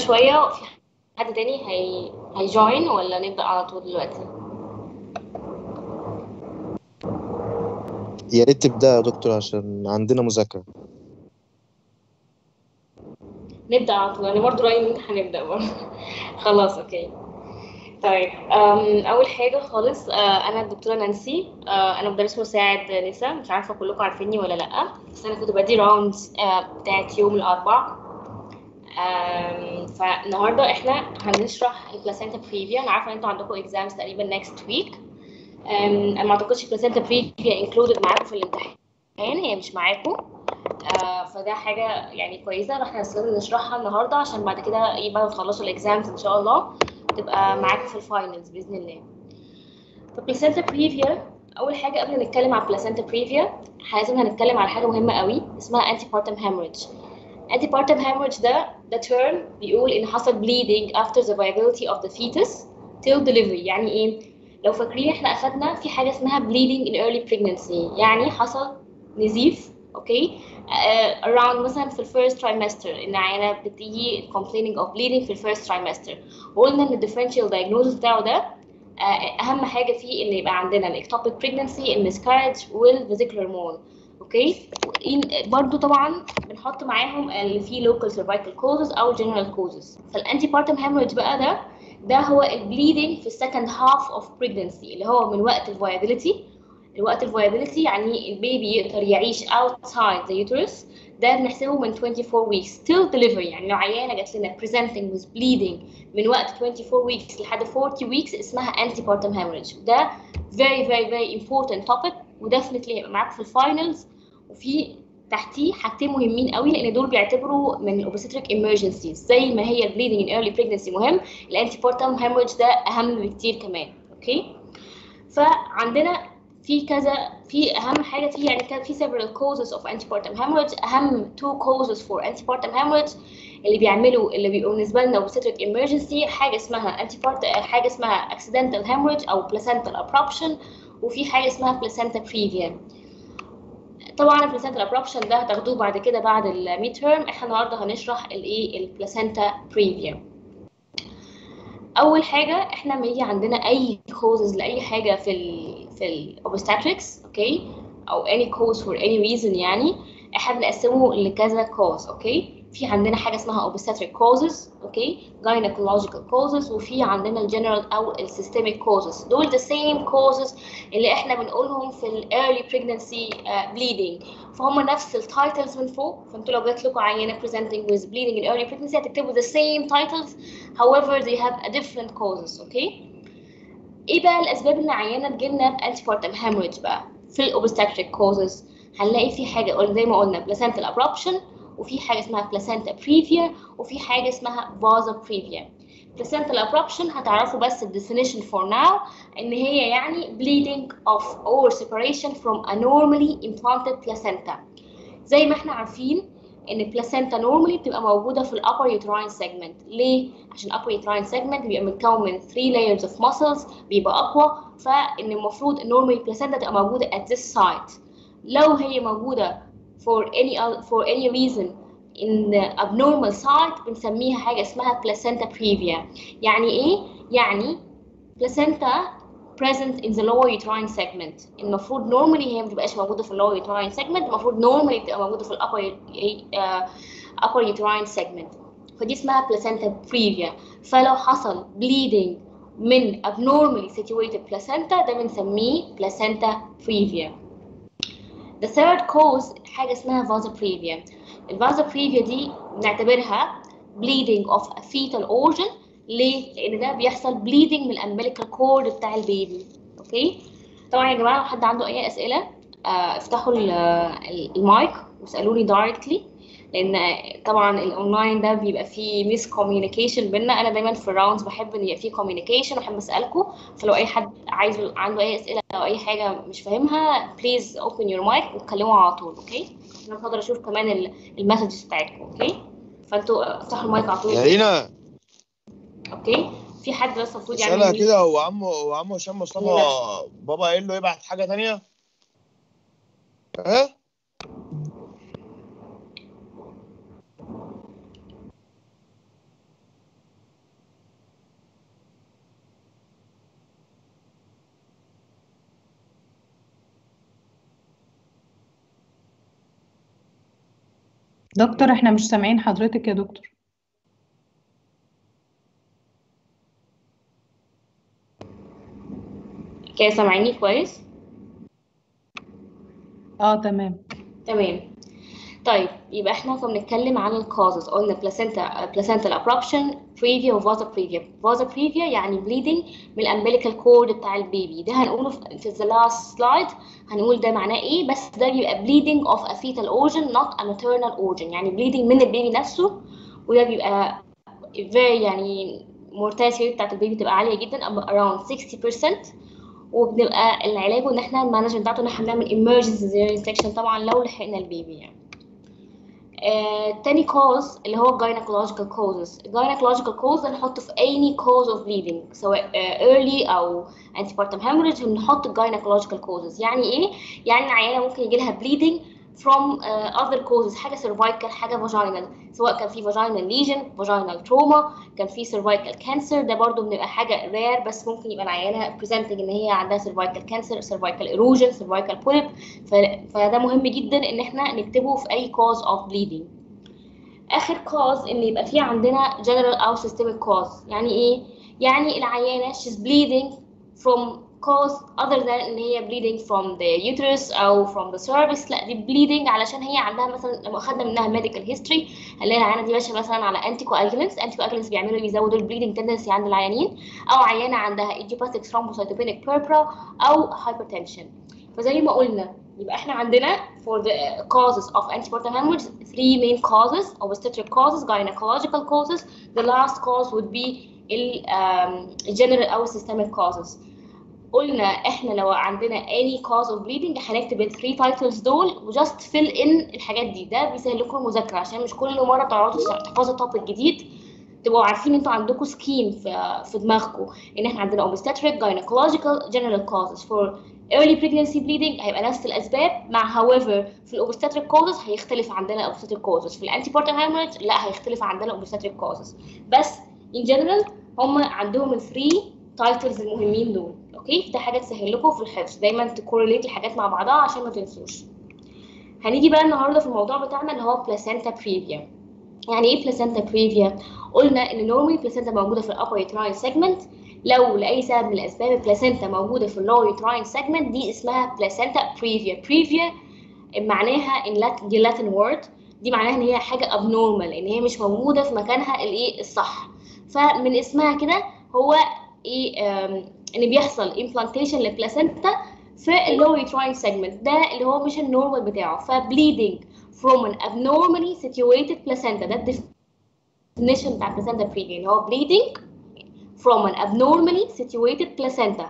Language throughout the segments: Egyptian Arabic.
شويه في حد تاني هي هيجوين ولا نبدا على طول دلوقتي يا ريت تبدأ يا دكتور عشان عندنا مذاكرة نبدا على طول انا برضه رايي ان احنا هنبدا برضه خلاص اوكي طيب أم، اول حاجه خالص آه، انا الدكتوره نانسي آه، انا مدرس مساعد نساء مش عارفه كلكم عارفيني ولا لا بس انا كنت بدي راوندز بتاعت يوم الاربعاء أم، فالنهارده احنا هنشرح البلاسينتا بريفيا انا عارفه ان انتوا عندكم اكزامز تقريبا نيكست ويك انا ما اعتقدش البلاسينتا بريفيا انكلودد معاكم في الامتحان هي مش معاكم آه، فده حاجه يعني كويسه فاحنا لازم نشرحها النهارده عشان بعد كده يبقى تخلصوا الاكزامز ان شاء الله تبقى معاكم في الفاينلز باذن الله فبلاسينتا بريفيا اول حاجه قبل ما نتكلم على بلاسينتا بريفيا لازم هنتكلم على حاجه مهمه قوي اسمها انتي بارتم hemorrhage انتي بارتم hemorrhage ده ده term بيقول ان حصل bleeding after the viability of the fetus till delivery يعني ايه لو فاكرين احنا اخدنا في حاجه اسمها bleeding in early pregnancy يعني حصل نزيف اوكي uh, around مثلا في الفيرست trimester ان عيانه بتيجي complaining of bleeding في الفيرست trimester وقلنا ان الديفرنشال diagnosis بتاعه ده uh, اهم حاجه فيه ان يبقى عندنا الاكتوبيك pregnancy المسكارج والفيزيكولار مول اوكي إن- برضو طبعا بنحط معاهم اللي فيه local cervical causes او general causes فالانتي بارتم hemorrhage بقى ده ده هو البليدنج في السكند هاف اوف pregnancy اللي هو من وقت الفايابيليتي الوقت الفايابيليتي يعني البيبي يقدر يعيش outside the uterus ده بنحسبه من 24 weeks till delivery يعني لو عيانه جات لنا presenting with bleeding من وقت 24 weeks لحد 40 weeks اسمها antepartum hemorrhage ده very very very important topic وديفنتلي هيبقى معاك في الفاينلز وفي تحتيه حاجتين مهمين قوي لان دول بيعتبروا من الاوبستريك emergencies زي ما هي البليدنج in early pregnancy مهم الانتيبارتم hemorrhage ده اهم بكتير كمان اوكي فعندنا في كذا في اهم حاجه في يعني كان في several causes of antepartum hemorrhage اهم two causes for antepartum hemorrhage اللي بيعملوا اللي بيبقوا بالنسبه لنا obstetric emergency حاجه اسمها antipart حاجه اسمها accidental hemorrhage او placental abruption وفي حاجه اسمها placenta previa طبعا البلاسنتا abruption ده هتاخدوه بعد كده بعد الميد تيرم احنا النهارده هنشرح الايه البلاسنتا بريفيا اول حاجه احنا لما يجي عندنا اي كوزز لاي حاجه في ال في الاوبستاتريكس اوكي او any cause for any reason يعني احنا بنقسمه لكذا cause اوكي في عندنا حاجه اسمها obstetric causes اوكي gynecological causes وفي عندنا الجنرال او السيستميك causes دول the same causes اللي احنا بنقولهم في ال early pregnancy uh, bleeding فهم نفس التايتلز من فوق فانتوا لو جات لكم عينه presenting with bleeding in early pregnancy هتكتبوا the same titles however they have a different causes اوكي ايه بقى الاسباب ان عيانه تجيلنا بانتيبارتم hemorrhage بقى في الاوبستاتريك causes هنلاقي في حاجه قلنا زي ما قلنا placental abruption وفي حاجه اسمها placenta previa وفي حاجه اسمها vasa previa placental abruption هتعرفوا بس ال definition for now ان هي يعني bleeding of or separation from a normally implanted placenta زي ما احنا عارفين ان البلاسينتا نورمالي بتبقى موجوده في الابر يوتراين سيجمنت ليه عشان الابر يوتراين سيجمنت بيبقى متكون من 3 layers of muscles بيبقى اقوى فان المفروض النورمال البلاسينتا تبقى موجوده at this site لو هي موجوده for any other, for any reason in the abnormal site بنسميها حاجه اسمها placenta previa يعني ايه يعني placenta present in the lower uterine segment المفروض normally هي ما بتبقاش موجوده في lower uterine segment المفروض normally بتبقى موجوده في upper uh, upper uterine segment فدي اسمها placenta previa فلو حصل bleeding من abnormally situated placenta ده بنسميه placenta previa the third cause حاجه اسمها vasa previa الفازا previa دي بنعتبرها bleeding of a fetal organ ليه؟ لأن ده بيحصل bleeding من الأمبليكال كورد بتاع البيبي أوكي؟ طبعا يا جماعة لو حد عنده أي أسئلة آه افتحوا المايك واسألوني دايركتلي لأن طبعا الأونلاين ده بيبقى فيه ميس كوميونيكيشن بينا أنا دايما في الراوندز بحب إن يبقى فيه كوميونيكيشن وأحب أسألكم فلو أي حد عايز عنده أي أسئلة أو أي حاجة مش فاهمها بليز open your mic واتكلموا على طول أوكي؟ عشان أقدر أشوف كمان المسجز بتاعتكم أوكي؟ فأنتوا افتحوا المايك على طول يا رينا اوكي في حد بس المفروض اسألها يعمل كده هو عمو هو عمو هشام مصطفى لا. بابا قايل له يبعت حاجة تانية؟ ها؟ دكتور احنا مش سامعين حضرتك يا دكتور كده سامعيني كويس اه تمام تمام طيب يبقى احنا كنا بنتكلم عن الكوزز قلنا placenta placental abruption previa و vasa previa vasa previa يعني bleeding من الامبليكال كورد بتاع البيبي ده هنقوله في في the last slide هنقول ده معناه ايه بس ده بيبقى bleeding of a fetal organ not a maternal organ يعني bleeding من البيبي نفسه وده بيبقى very يعني mortality rate بتاعت البيبي بتبقى عالية جدا around 60% وبنبقى العلاج ان احنا المانجمنت بتاعته ان احنا بنعمل emergency cesarean section طبعا لو لحقنا البيبي يعني آه، تاني cause اللي هو gynecological causes gynecological cause هنحطه في any cause of bleeding سواء آه، early أو antepartum hemorrhage بنحط gynecological causes يعني إيه؟ يعني العيانة ممكن يجي لها bleeding from uh, other causes حاجة cervical حاجة vaginal سواء كان في vaginal lesion vaginal trauma كان في cervical cancer ده برضو بنبقى حاجة rare بس ممكن يبقى العيانة presenting إن هي عندها cervical cancer cervical erosion cervical polyp ف- فده مهم جدا إن إحنا نكتبه في أي cause of bleeding اخر كوز ان يبقى في عندنا general او systemic cause يعني ايه يعني العيانه she's bleeding from cause other than ان هي bleeding from the uterus او from the cervix لا دي bleeding علشان هي عندها مثلا لما اخدنا منها medical history هنلاقي العيانه دي ماشيه مثلا على anticoagulants anticoagulants بيعملوا بيزودوا البليدنج tendency عند العيانين او عيانه عندها idiopathic thrombocytopenic purpura او hypertension فزي ما قلنا يبقى احنا عندنا for the causes of antepartum hemorrhage three main causes obstetric causes gynecological causes the last cause would be ال um, general او systemic causes قلنا احنا لو عندنا any cause of bleeding هنكتب ال three titles دول و just fill in الحاجات دي ده بيسهل لكم المذاكرة عشان مش كل مرة تقعدوا تحفظوا topic جديد تبقوا عارفين انتوا عندكم سكيم في في دماغكم ان احنا عندنا obstetric gynecological general causes for early pregnancy bleeding هيبقى نفس الاسباب مع however في الاوبستاتريك causes هيختلف عندنا obstetric causes في الانتيبارتم hemorrhage لا هيختلف عندنا obstetric causes بس in general هم عندهم ال 3 titles المهمين دول اوكي ده حاجه تسهل لكم في الحفظ دايما تكورليت الحاجات مع بعضها عشان ما تنسوش هنيجي بقى النهارده في الموضوع بتاعنا اللي هو placenta previa يعني ايه placenta previa قلنا ان normally placenta موجوده في الupper uterine segment لو لاي سبب من الاسباب البلاسينتا موجوده في اللور uterine segment دي اسمها placenta previa previa معناها in Latin دي Latin word دي معناها ان هي حاجه abnormal ان هي مش موجوده في مكانها الايه الصح فمن اسمها كده هو ايه آم، ان بيحصل implantation للبلاسينتا في اللور uterine segment ده اللي هو مش النورمال بتاعه فبليدنج from an abnormally situated placenta ده definition بتاع placenta previa اللي هو bleeding from an abnormally situated placenta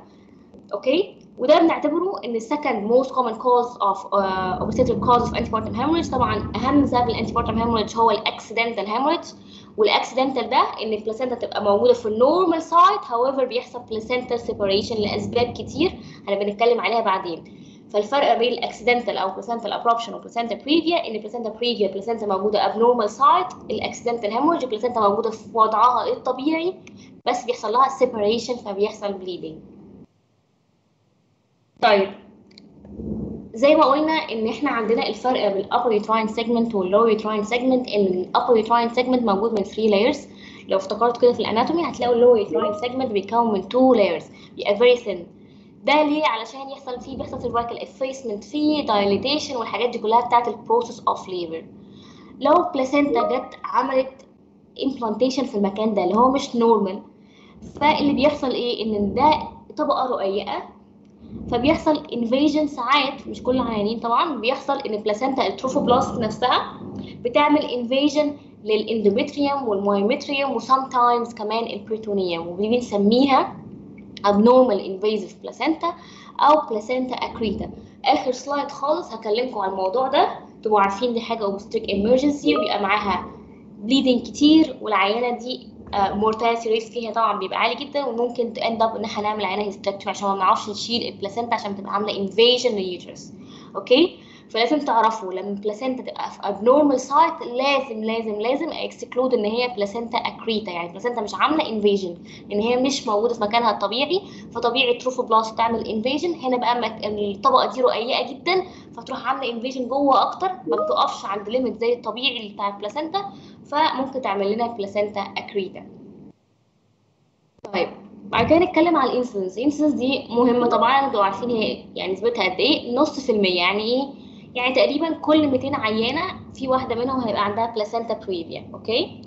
اوكي وده بنعتبره ان second most common cause of uh, obstetric cause of antepartum hemorrhage طبعا اهم سبب الانتيبارتم hemorrhage هو الاكسيدنتال hemorrhage والاكسيدنتال ده ان البلاسينتا تبقى موجوده في النورمال سايت however بيحصل placenta separation لاسباب كتير هنبقى نتكلم عليها بعدين فالفرق بين الاكسيدنتال او placental abruption وبلاسينتا بريفيا ان البلاسينتا بريفيا البلاسينتا موجوده abnormal site الاكسيدنتال hemorrhage البلاسينتا موجوده في وضعها الطبيعي بس بيحصل لها separation فبيحصل bleeding طيب زي ما قلنا ان احنا عندنا الفرق بين الابر uterine segment واللور uterine segment ان الابر uterine segment موجود من 3 layers لو افتكرت كده في الاناتومي هتلاقوا اللور uterine segment بيتكون من 2 layers بيبقى very thin ده ليه علشان يحصل فيه بيحصل cervical effacement فيه dilatation والحاجات دي كلها بتاعت البروسيس اوف labor لو بلاسينتا جت عملت implantation في المكان ده اللي هو مش نورمال فاللي بيحصل ايه ان ده طبقه رقيقه فبيحصل انفيجن ساعات مش كل العيانين طبعا بيحصل ان البلاسينتا التروفوبلاست نفسها بتعمل انفيجن للاندوميتريوم والمايوميتريوم وسامتايمز كمان البريتونيوم ودي بنسميها abnormal invasive placenta او placenta accreta اخر سلايد خالص هكلمكم على الموضوع ده تبقوا عارفين دي حاجه obstetric emergency وبيبقى معاها bleeding كتير والعيانه دي mortality rate فيها طبعا بيبقى عالي جدا وممكن تاند اب ان احنا نعمل عينه هيستكتومي عشان ما بنعرفش نشيل البلاسينتا عشان بتبقى عامله invasion لليوترس اوكي فلازم تعرفوا لما البلاسينتا تبقى في abnormal site لازم لازم لازم اكسكلود ان هي بلاسينتا اكريتا يعني البلاسينتا مش عامله انفيجن ان هي مش موجوده في مكانها الطبيعي فطبيعي تروفوبلاست تعمل انفيجن هنا بقى مك... الطبقه دي رقيقه جدا فتروح عامله انفيجن جوه اكتر ما بتقفش عند ليميت زي الطبيعي بتاع البلاسينتا فممكن تعمل لنا بلاسينتا اكريتا طيب بعد كده نتكلم على الانسلنس الانسلنس دي مهمه طبعا انتوا عارفين هي يعني نسبتها قد ايه نص في المية يعني ايه يعني تقريبا كل 200 عيانه في واحده منهم هيبقى عندها بلاسينتا بريفيا اوكي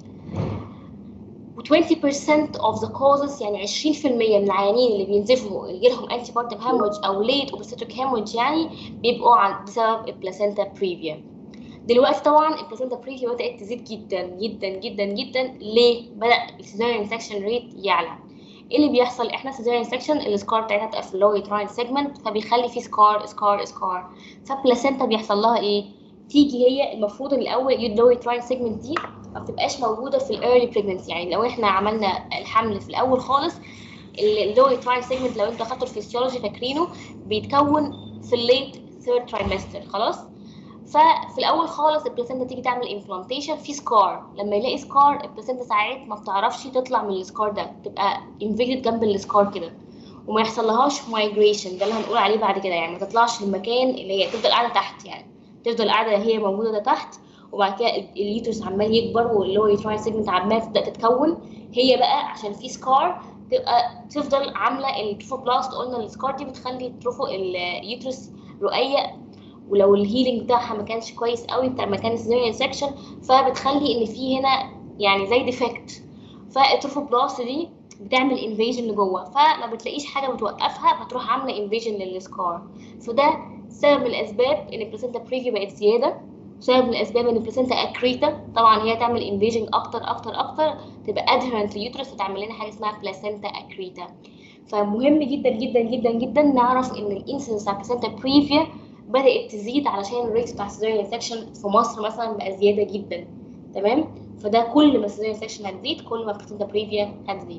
و 20% of the causes يعني 20% من العيانين اللي بينزفوا اللي يجيلهم انتي بارتم hemorrhage او late obstetric hemorrhage يعني بيبقوا عن بسبب البلاسينتا بريفيا دلوقتي طبعا البلاسينتا بريفيا بدات تزيد جدا جدا جدا جدا ليه بدا السيزاريان سكشن ريت يعلى ايه اللي بيحصل احنا سيزاريان سكشن السكار بتاعتها بتبقى في اللو يوتراين سيجمنت فبيخلي في سكار سكار سكار فالبلاسينتا بيحصل لها ايه تيجي هي المفروض ان الاول اللو يوتراين سيجمنت دي ما بتبقاش موجوده في الايرلي بريجنسي يعني لو احنا عملنا الحمل في الاول خالص اللو يوتراين سيجمنت لو انتوا اخدتوا الفسيولوجي فاكرينه بيتكون في الليت ثيرد ترايمستر خلاص ففي الاول خالص البلاسينتا تيجي تعمل امبلانتيشن في سكار لما يلاقي سكار البلاسينتا ساعات ما بتعرفش تطلع من السكار ده تبقى انفيجد جنب السكار كده وما يحصلهاش مايجريشن ده اللي هنقول عليه بعد كده يعني ما تطلعش للمكان اللي هي تفضل قاعده تحت يعني تفضل قاعده هي موجوده ده تحت وبعد كده اليوترس عمال يكبر واللي هو يوتراين سيجمنت عمال تبدا تتكون هي بقى عشان في سكار تبقى تفضل عامله التروفوبلاست قلنا السكار دي بتخلي التروفو اليوترس رقيق ولو الهيلينج بتاعها ما كانش كويس قوي بتاع مكان السيزيريان سكشن فبتخلي ان في هنا يعني زي ديفكت فالتروفوبلاست دي بتعمل انفيجن لجوه فما بتلاقيش حاجه بتوقفها فتروح عامله انفيجن للسكار فده سبب من الاسباب ان البلاسينتا بريفي بقت زياده سبب من الاسباب ان البلاسينتا اكريتا طبعا هي تعمل انفيجن اكتر اكتر اكتر تبقى ادهرنت لليوترس فتعمل لنا حاجه اسمها بلاسينتا اكريتا فمهم جدا جدا جدا جدا نعرف ان الانسنس بتاع بلاسينتا بريفيا بدات تزيد علشان الريت بتاع السيزاريان سكشن في مصر مثلا بقى زياده جدا تمام فده كل ما السيزاريان سكشن هتزيد كل ما البلاسينتا بريفيا هتزيد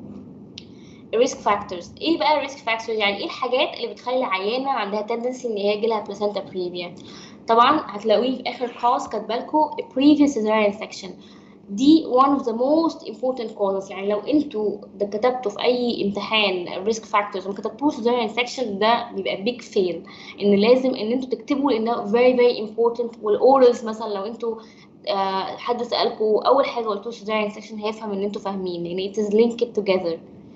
الريسك فاكتورز ايه بقى الريسك فاكتورز يعني ايه الحاجات اللي بتخلي العيانه عندها تندنسي ان هي يجيلها بلاسينتا بريفيا طبعا هتلاقوه في اخر كلاس كاتبالكوا previous cesarean section دي one of the most important causes يعني لو انتوا ده كتبتوا في اي امتحان risk factors وما كتبتوش cesarean section ده بيبقى big fail ان لازم ان انتوا تكتبوا ان ده very very important والاورالز مثلا لو انتوا آه حد سالكوا اول حاجه قلتوا cesarean section هيفهم ان انتوا فاهمين لان it is linked together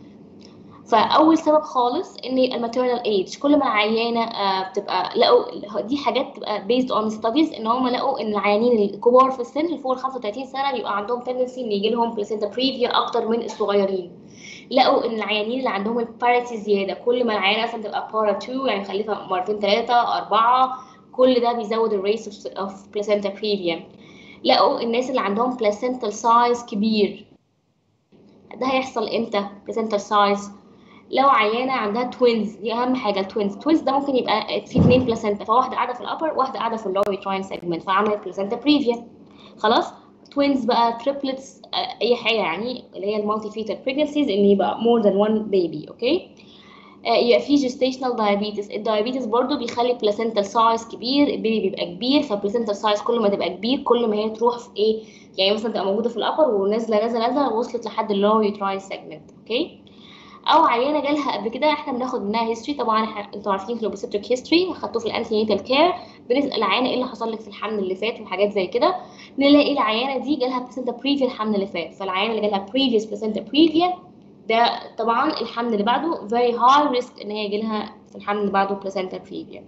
فاول سبب خالص ان الماتيرنال ايج كل ما العيانه آه بتبقى لقوا دي حاجات تبقى بيزد اون ستاديز ان هم لقوا ان العيانين الكبار في السن اللي فوق ال 35 سنه بيبقى عندهم تندنسي ان يجي لهم بلاسينتا بريفيا اكتر من الصغيرين لقوا ان العيانين اللي عندهم الباريتي زياده كل ما العيانه مثلا تبقى بارا 2 يعني مخلفه مرتين ثلاثه اربعه كل ده بيزود الريس اوف بلاسينتا بريفيا لقوا الناس اللي عندهم بلاسينتال سايز كبير ده هيحصل امتى بلاسينتال سايز لو عيانه عندها توينز دي اهم حاجه التوينز توينز ده ممكن يبقى في اثنين بلاسينتا فواحده قاعده في الابر واحده قاعده في اللور يوتراين سيجمنت فعملت بلاسينتا بريفيا خلاص توينز بقى تريبلتس اي حاجه يعني اللي هي المالتي فيتال بريجنسيز ان يبقى مور ذان وان بيبي اوكي يبقى في جيستيشنال دايابيتس الدايابيتس برضو بيخلي بلاسينتال سايز كبير البيبي بيبقى كبير فالبلاسينتال سايز كل ما تبقى كبير كل ما هي تروح في ايه يعني مثلا تبقى موجوده في الابر ونازله نازله نازله وصلت لحد اللور يوتراين سيجمنت اوكي او عيانه جالها قبل كده احنا بناخد منها هيستوري طبعا احنا انتوا عارفين الاوبستريك هيستوري خدتوه في الانتينيتال كير بنسال العيانه ايه اللي حصل لك في الحمل اللي فات وحاجات زي كده نلاقي العيانه دي جالها بلاسينتا بريفيا الحمل اللي فات فالعيانه اللي جالها بريفيوس بلاسينتا بريفيا ده طبعا الحمل اللي بعده very high risk ان هي يجيلها في الحمل اللي بعده بلاسينتا بريفيا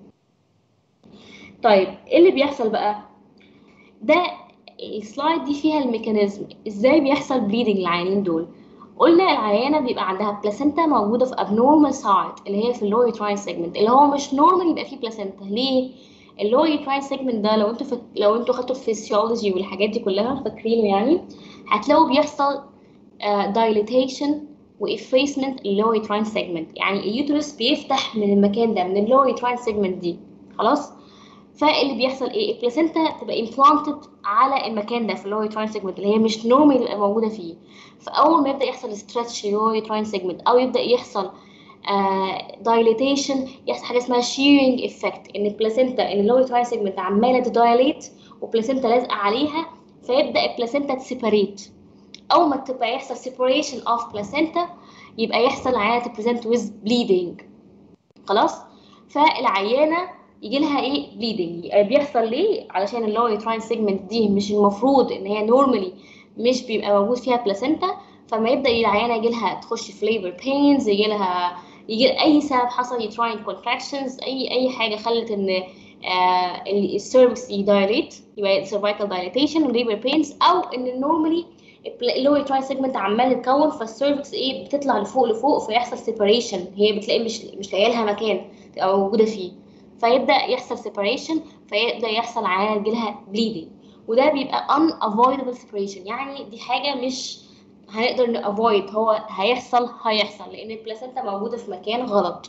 طيب ايه اللي بيحصل بقى ده السلايد دي فيها الميكانيزم ازاي بيحصل بليدنج للعيانين دول قلنا العيانه بيبقى عندها بلاسينتا موجوده في abnormal site اللي هي في اللور يوتراين سيجمنت اللي هو مش نورمال يبقى فيه بلاسينتا ليه اللور يوتراين سيجمنت ده لو انتوا فك... لو انتوا خدتوا الفسيولوجي والحاجات دي كلها فاكرينه يعني هتلاقوا بيحصل دايليتيشن وافيسمنت اللور يوتراين سيجمنت يعني اليوترس بيفتح من المكان ده من اللور يوتراين سيجمنت دي خلاص فاللي بيحصل ايه البلاسينتا تبقى امبلانتد على المكان ده في اللور يوتراين سيجمنت اللي هي مش نورمال تبقى موجوده فيه فاول ما يبدا يحصل ستريتش للور يوتراين سيجمنت او يبدا يحصل دايليتيشن يحصل حاجه اسمها شيرنج افكت ان البلاسينتا ان اللور يوتراين سيجمنت عماله تدايليت وبلاسينتا لازقه عليها فيبدا البلاسينتا تسيبريت اول ما تبقى يحصل separation of placenta يبقى يحصل عيانه تبريزنت with bleeding خلاص فالعيانه يجي لها ايه bleeding بيحصل ليه علشان اللور يوتراين سيجمنت دي مش المفروض ان هي نورمالي مش بيبقى موجود فيها بلاسينتا فما يبدا العيانه يجي لها تخش في labor pains يجي لها يجي اي سبب حصل يتراين contractions اي اي حاجه خلت ان آه السيرفكس يدايليت يبقى cervical dilatation وليبر pains او ان نورمالي اللور تراين سيجمنت عمال يتكون فالسيرفكس ايه بتطلع لفوق لفوق فيحصل سيبريشن هي بتلاقي مش مش لاقيه لها مكان تبقى موجوده فيه فيبدا يحصل سيبريشن فيبدا يحصل عيانه يجيلها bleeding وده بيبقى unavoidable separation يعني دي حاجه مش هنقدر نافويد هو هيحصل هيحصل لان البلاسينتا موجوده في مكان غلط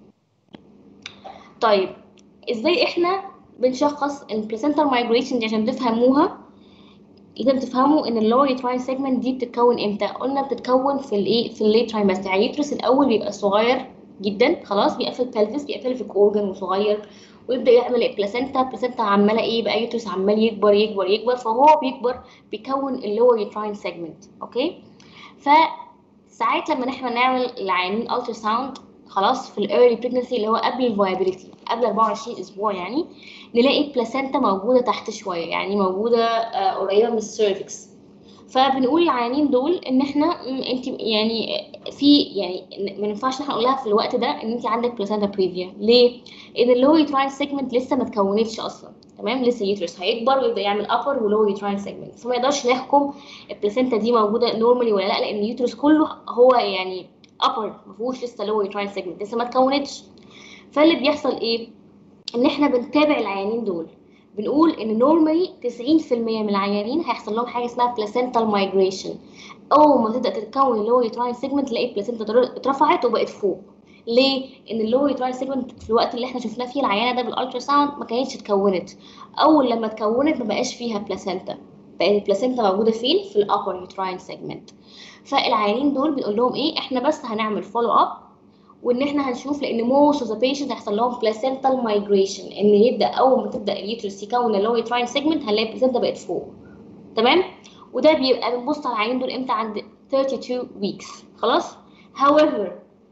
طيب ازاي احنا بنشخص البلاسينتا مايجريشن دي عشان تفهموها لازم تفهموا ان اللور يوتراين سيجمنت دي بتتكون امتى قلنا بتتكون في الايه في الليت ترايمستر يعني اليوترس الاول بيبقى صغير جدا خلاص بيقفل البلفس بيقفل في اورجن وصغير ويبدا يعمل البلاسينتا البلاسينتا عماله ايه بقى يوترس عمال يكبر يكبر يكبر فهو بيكبر بيكون اللور يوتراين سيجمنت اوكي فساعات لما احنا نعمل العيانين الترا ساوند خلاص في الايرلي بريجنسي اللي هو قبل الفايبيليتي قبل 24 اسبوع يعني نلاقي البلاسينتا موجوده تحت شويه يعني موجوده آه قريبه من السيرفكس فبنقول للعيانين دول ان احنا انت يعني في يعني ما ينفعش احنا نقول لها في الوقت ده ان انت عندك بلاسينتا بريفيا ليه؟ ان اللو يوتراين سيجمنت لسه ما اتكونتش اصلا تمام لسه اليوترس هيكبر ويبدا يعمل ابر ولو يوتراين سيجمنت فما يقدرش نحكم البلاسينتا دي موجوده نورمالي ولا لا لان اليوترس كله هو يعني ابر ما فيهوش لسه لو يوتراين سيجمنت لسه ما اتكونتش فاللي بيحصل ايه؟ ان احنا بنتابع العيانين دول بنقول ان نورمالي 90% من العيانين هيحصل لهم حاجه اسمها بلاسينتال مايجريشن اول ما تبدا تتكون اللو يوتراين سيجمنت تلاقي البلاسينتا اترفعت وبقت فوق ليه؟ ان اللو يوتراين سيجمنت في الوقت اللي احنا شفناه فيه العيانه ده بالالترا ساوند ما كانتش اتكونت اول لما اتكونت ما بقاش فيها بلاسينتا بقت البلاسينتا موجوده فين؟ في الابر يوتراين سيجمنت فالعيانين دول بنقول لهم ايه؟ احنا بس هنعمل فولو اب وان احنا هنشوف لان موست اوف ذا بيشنت هيحصل لهم بلاسينتال مايجريشن ان يبدا اول ما تبدا اليوترس يكون اللي هو يوتراين سيجمنت هنلاقي البلاسينتا بقت فوق تمام وده بيبقى بنبص على العيان دول امتى عند 32 weeks خلاص however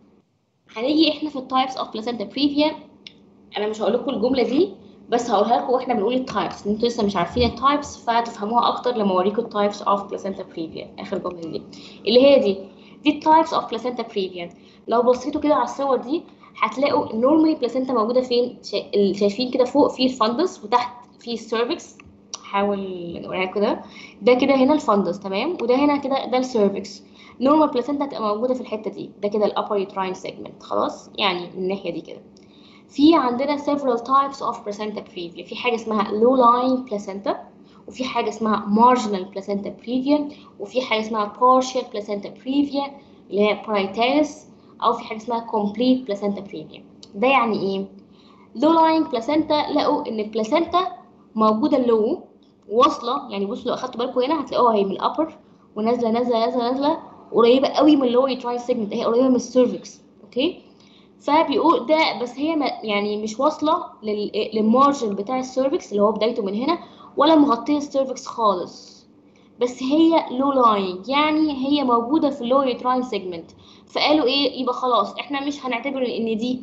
هنيجي احنا في التايبس اوف بلاسينتا بريفيا انا مش هقول لكم الجمله دي بس هقولها لكم واحنا بنقول التايبس انتوا لسه مش عارفين التايبس فتفهموها اكتر لما اوريكم التايبس اوف بلاسينتا بريفيا اخر جمله دي اللي هي دي دي التايبس اوف بلاسينتا بريفيا لو بصيتوا كده على الصور دي هتلاقوا النورمالي بلاسينتا موجوده فين شايفين كده فوق في الفندس وتحت في السيرفكس حاول نوريها كده ده كده هنا الفندس تمام وده هنا كده ده السيرفكس نورمال بلاسينتا هتبقى موجوده في الحته دي ده كده الابر يوتراين سيجمنت خلاص يعني من الناحيه دي كده في عندنا several types of placenta previa في حاجه اسمها low lying placenta وفي حاجه اسمها marginal placenta previa وفي حاجه اسمها partial placenta previa اللي هي parietalis او في حاجه اسمها complete placenta previa ده يعني ايه low lying placenta لقوا ان البلاسينتا موجوده لو واصله يعني بصوا لو اخدتوا بالكم هنا هتلاقوها هي من الابر ونازله نازله نازله نازله قريبه قوي من اللور يوتراين سيجمنت هي قريبه من السيرفكس اوكي فبيقول ده بس هي ما يعني مش واصله للمارجن بتاع السيرفكس اللي هو بدايته من هنا ولا مغطيه السيرفكس خالص بس هي لو لاينج يعني هي موجوده في اللور يوتراين سيجمنت فقالوا ايه يبقى خلاص احنا مش هنعتبر ان دي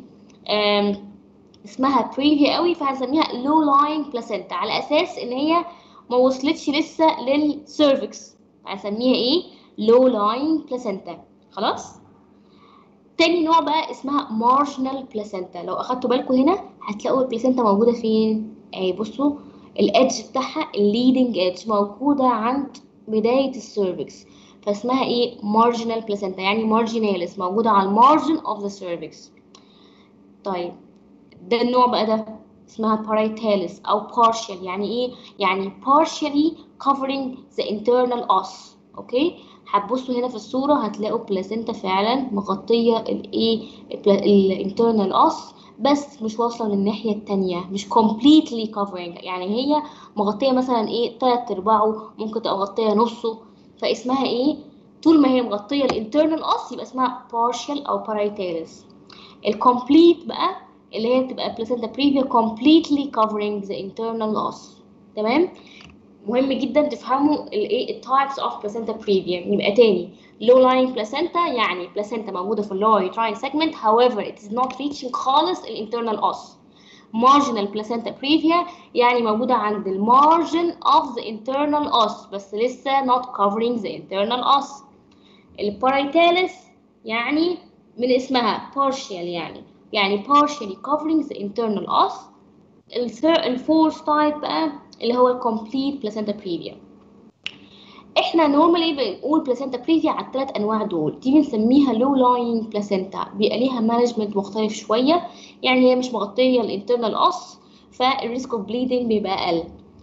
اسمها بريفي قوي فهنسميها لو لاينج بلاسينتا على اساس ان هي ما وصلتش لسه للسيرفكس هنسميها ايه لو لاينج بلاسينتا خلاص تاني نوع بقى اسمها مارجنال بلاسينتا لو اخدتوا بالكم هنا هتلاقوا البلاسينتا موجوده فين اهي بصوا الادج بتاعها الليدنج ادج موجوده عند بدايه السيرفكس فاسمها ايه مارجنال بلاسينتا يعني مارجيناليس موجوده على المارجن اوف ذا سيرفكس طيب ده النوع بقى ده اسمها parietalis او partial يعني ايه يعني partially covering the internal os اوكي هتبصوا هنا في الصورة هتلاقوا بلاسينتا فعلا مغطية الايه الانترنال اس بس مش واصلة للناحية التانية مش completely covering يعني هي مغطية مثلا ايه تلات ارباعه ممكن تبقى مغطية نصه فاسمها ايه طول ما هي مغطية الانترنال اس يبقى اسمها partial او parietalis الكومبليت بقى اللي هي بتبقى placenta previa completely covering the internal os تمام مهم جدا تفهموا الايه التايبس اوف placenta previa يبقى تاني low lying placenta يعني placenta موجوده في lower uterine segment however it is not reaching خالص الانترنال os marginal placenta previa يعني موجودة عند ال margin of the internal os بس لسه not covering the internal os البارايتالس يعني من اسمها partial يعني يعني partially covering the internal os الفورث تايب بقى اللي هو ال complete placenta previa احنا نورمالي بنقول placenta previa على الثلاث انواع دول دي بنسميها low lying placenta بيبقى ليها مانجمنت مختلف شويه يعني هي مش مغطيه الانترنال اس فالريسك اوف بليدنج بيبقى اقل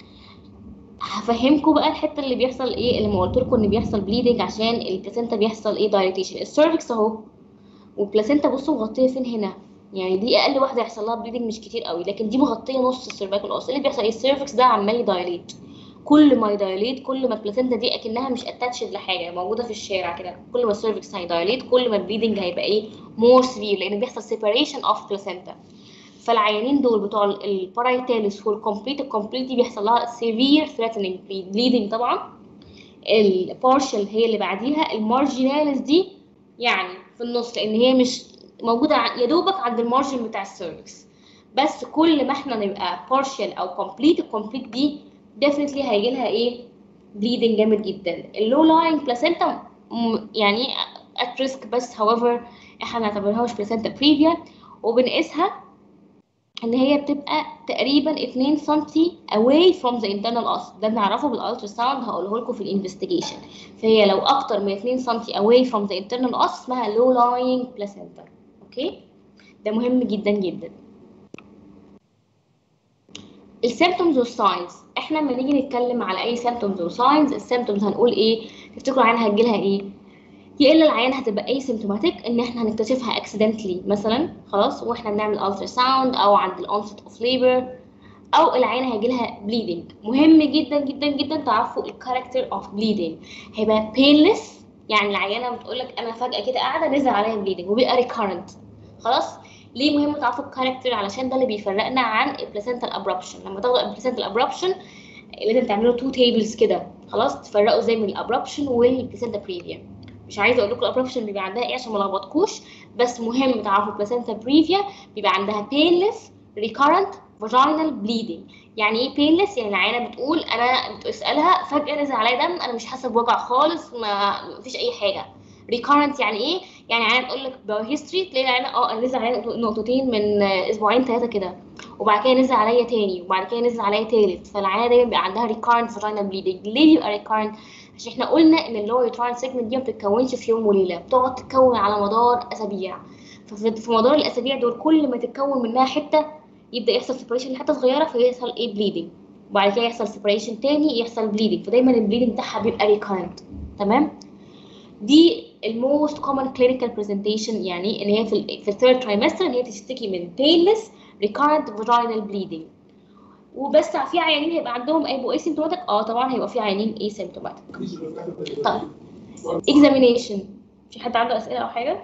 هفهمكم بقى الحته اللي بيحصل ايه اللي ما قلت لكم ان بيحصل بليدنج عشان البلاسينتا بيحصل ايه دايليتيشن السيرفكس اهو والبلاسينتا بصوا مغطيه فين هنا يعني دي اقل واحده يحصل لها بليدنج مش كتير قوي لكن دي مغطيه نص السيرفايكال اس اللي بيحصل ايه السيرفكس ده عمال يدايليت كل ما يدايليت كل ما البلاسينتا دي اكنها مش اتاتشد لحاجه موجوده في الشارع كده كل ما السيرفكس هيدايليت كل ما البليدنج هيبقى ايه مور سيفير لان بيحصل سيبريشن اوف بلاسينتا فالعيانين دول بتوع البارايتاليس والكومبليت الكومبليت دي بيحصل لها سيفير ثريتنينج بليدنج طبعا البارشل هي اللي بعديها المارجيناليس دي يعني في النص لان هي مش موجوده يا دوبك عند المارجن بتاع السيرفكس بس كل ما احنا نبقى بارشل او كومبليت الكومبليت دي ديفنتلي هيجي لها ايه بليدنج جامد جدا اللو لاين بلاسينتا يعني ات ريسك بس however احنا ما نعتبرهاش بلاسينتا بريفيا وبنقيسها ان هي بتبقى تقريبا 2 سم away from the internal os ده بنعرفه بالالترا ساوند هقوله لكم في الانفستيجيشن فهي لو اكتر من 2 سم away from the internal os اسمها low lying placenta اوكي ده مهم جدا جدا السيمتومز والساينز احنا لما نيجي نتكلم على اي سيمتومز وساينز السيمتومز هنقول ايه تفتكروا عنها هتجيلها ايه يا الا العيان هتبقى اي سيمتوماتيك ان احنا هنكتشفها اكسيدنتلي مثلا خلاص واحنا بنعمل الترا ساوند او عند الانست اوف ليبر او العيان هيجي لها بليدنج مهم جدا جدا جدا تعرفوا الكاركتر اوف بليدنج هيبقى بينلس يعني العيانه بتقول لك انا فجاه كده قاعده نزل عليا بليدنج وبيبقى ريكارنت خلاص ليه مهم تعرفوا الكاركتر علشان ده اللي بيفرقنا عن البلاسينتال ابربشن لما تاخدوا البلاسينتال ابربشن لازم تعملوا تو تيبلز كده خلاص تفرقوا زي من الابربشن والبلاسينتا بريفيا مش عايزه اقول لكم الابربشن بيبقى عندها ايه عشان ما لخبطكوش بس مهم تعرفوا البلاسينتا بريفيا بيبقى عندها painless recurrent vaginal bleeding يعني ايه painless يعني العيانه بتقول انا بتسالها فجاه نزل عليا دم انا مش حاسه بوجع خالص ما فيش اي حاجه recurrent يعني ايه يعني عيانه تقول لك هيستوري تلاقي العيانه اه انا نزل عليا نقطتين من اسبوعين ثلاثه كده وبعد كده نزل عليا تاني وبعد كده نزل عليا تالت فالعيانه دايما بيبقى عندها recurrent vaginal bleeding ليه بيبقى recurrent عشان احنا قلنا ان اللور يوتراين سيجمنت دي ما بتتكونش في يوم وليله بتقعد تتكون على مدار اسابيع ففي مدار الاسابيع دول كل ما تتكون منها حته يبدا يحصل سيبريشن لحته صغيره فيحصل ايه بليدنج وبعد كده يحصل سيبريشن تاني يحصل بليدنج فدايما البليدنج بتاعها بيبقى ريكارنت تمام دي الموست كومن كلينيكال برزنتيشن يعني ان هي في في الثيرد ترايمستر ان هي تشتكي من painless recurrent vaginal bleeding وبس في عيانين هيبقى عندهم هيبقوا اسيمتوماتيك اه طبعا هيبقى في عيانين اسيمتوماتيك طيب examination في حد عنده اسئله او حاجه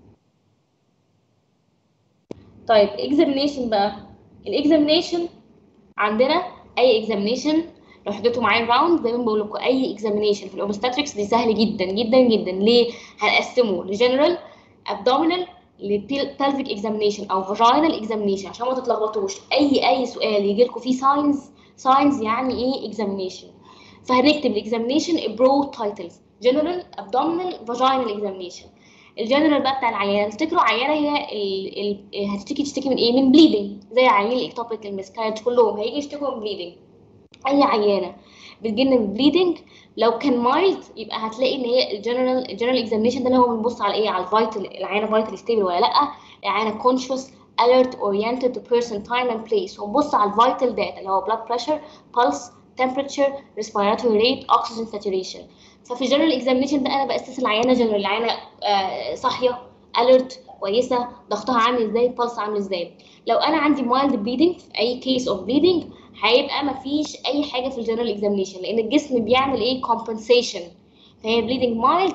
طيب examination بقى الاكزامينيشن عندنا اي examination لو حضرتوا معايا الراوند زي ما بقول لكم اي examination في الاوبستاتريكس دي سهل جدا جدا جدا ليه هنقسمه لجنرال abdominal للبلفيك اكزامينيشن او فاجينال اكزامينيشن عشان ما تتلخبطوش اي اي سؤال يجي لكم فيه ساينز ساينز يعني ايه اكزامينيشن فهنكتب الاكزامينيشن برود تايتلز جنرال ابدومينال فاجينال اكزامينيشن الجنرال بقى بتاع العيانه تفتكروا عيانه هي ال ال هتشتكي تشتكي من ايه من بليدنج زي عيانين الاكتوبيك المسكارج كلهم هيجي يشتكوا من بليدنج اي عيانه بتجيلنا من بليدنج لو كان مايلد يبقى هتلاقي ان هي الجنرال الجنرال اكزامينشن ده اللي هو بنبص على ايه على الفيتال العينه فيتال ستيبل ولا لا العينه كونشوس alert oriented to person time and place ونبص على الفيتال داتا اللي هو blood pressure pulse temperature respiratory rate oxygen saturation ففي الجنرال اكزامينشن ده انا باسس العيانه جنرال العيانه آه صاحيه alert كويسه ضغطها عامل ازاي pulse عامل ازاي لو انا عندي mild bleeding في اي case of bleeding هيبقى مفيش اي حاجه في الجنرال اكزامينشن لان الجسم بيعمل ايه compensation فهي bleeding mild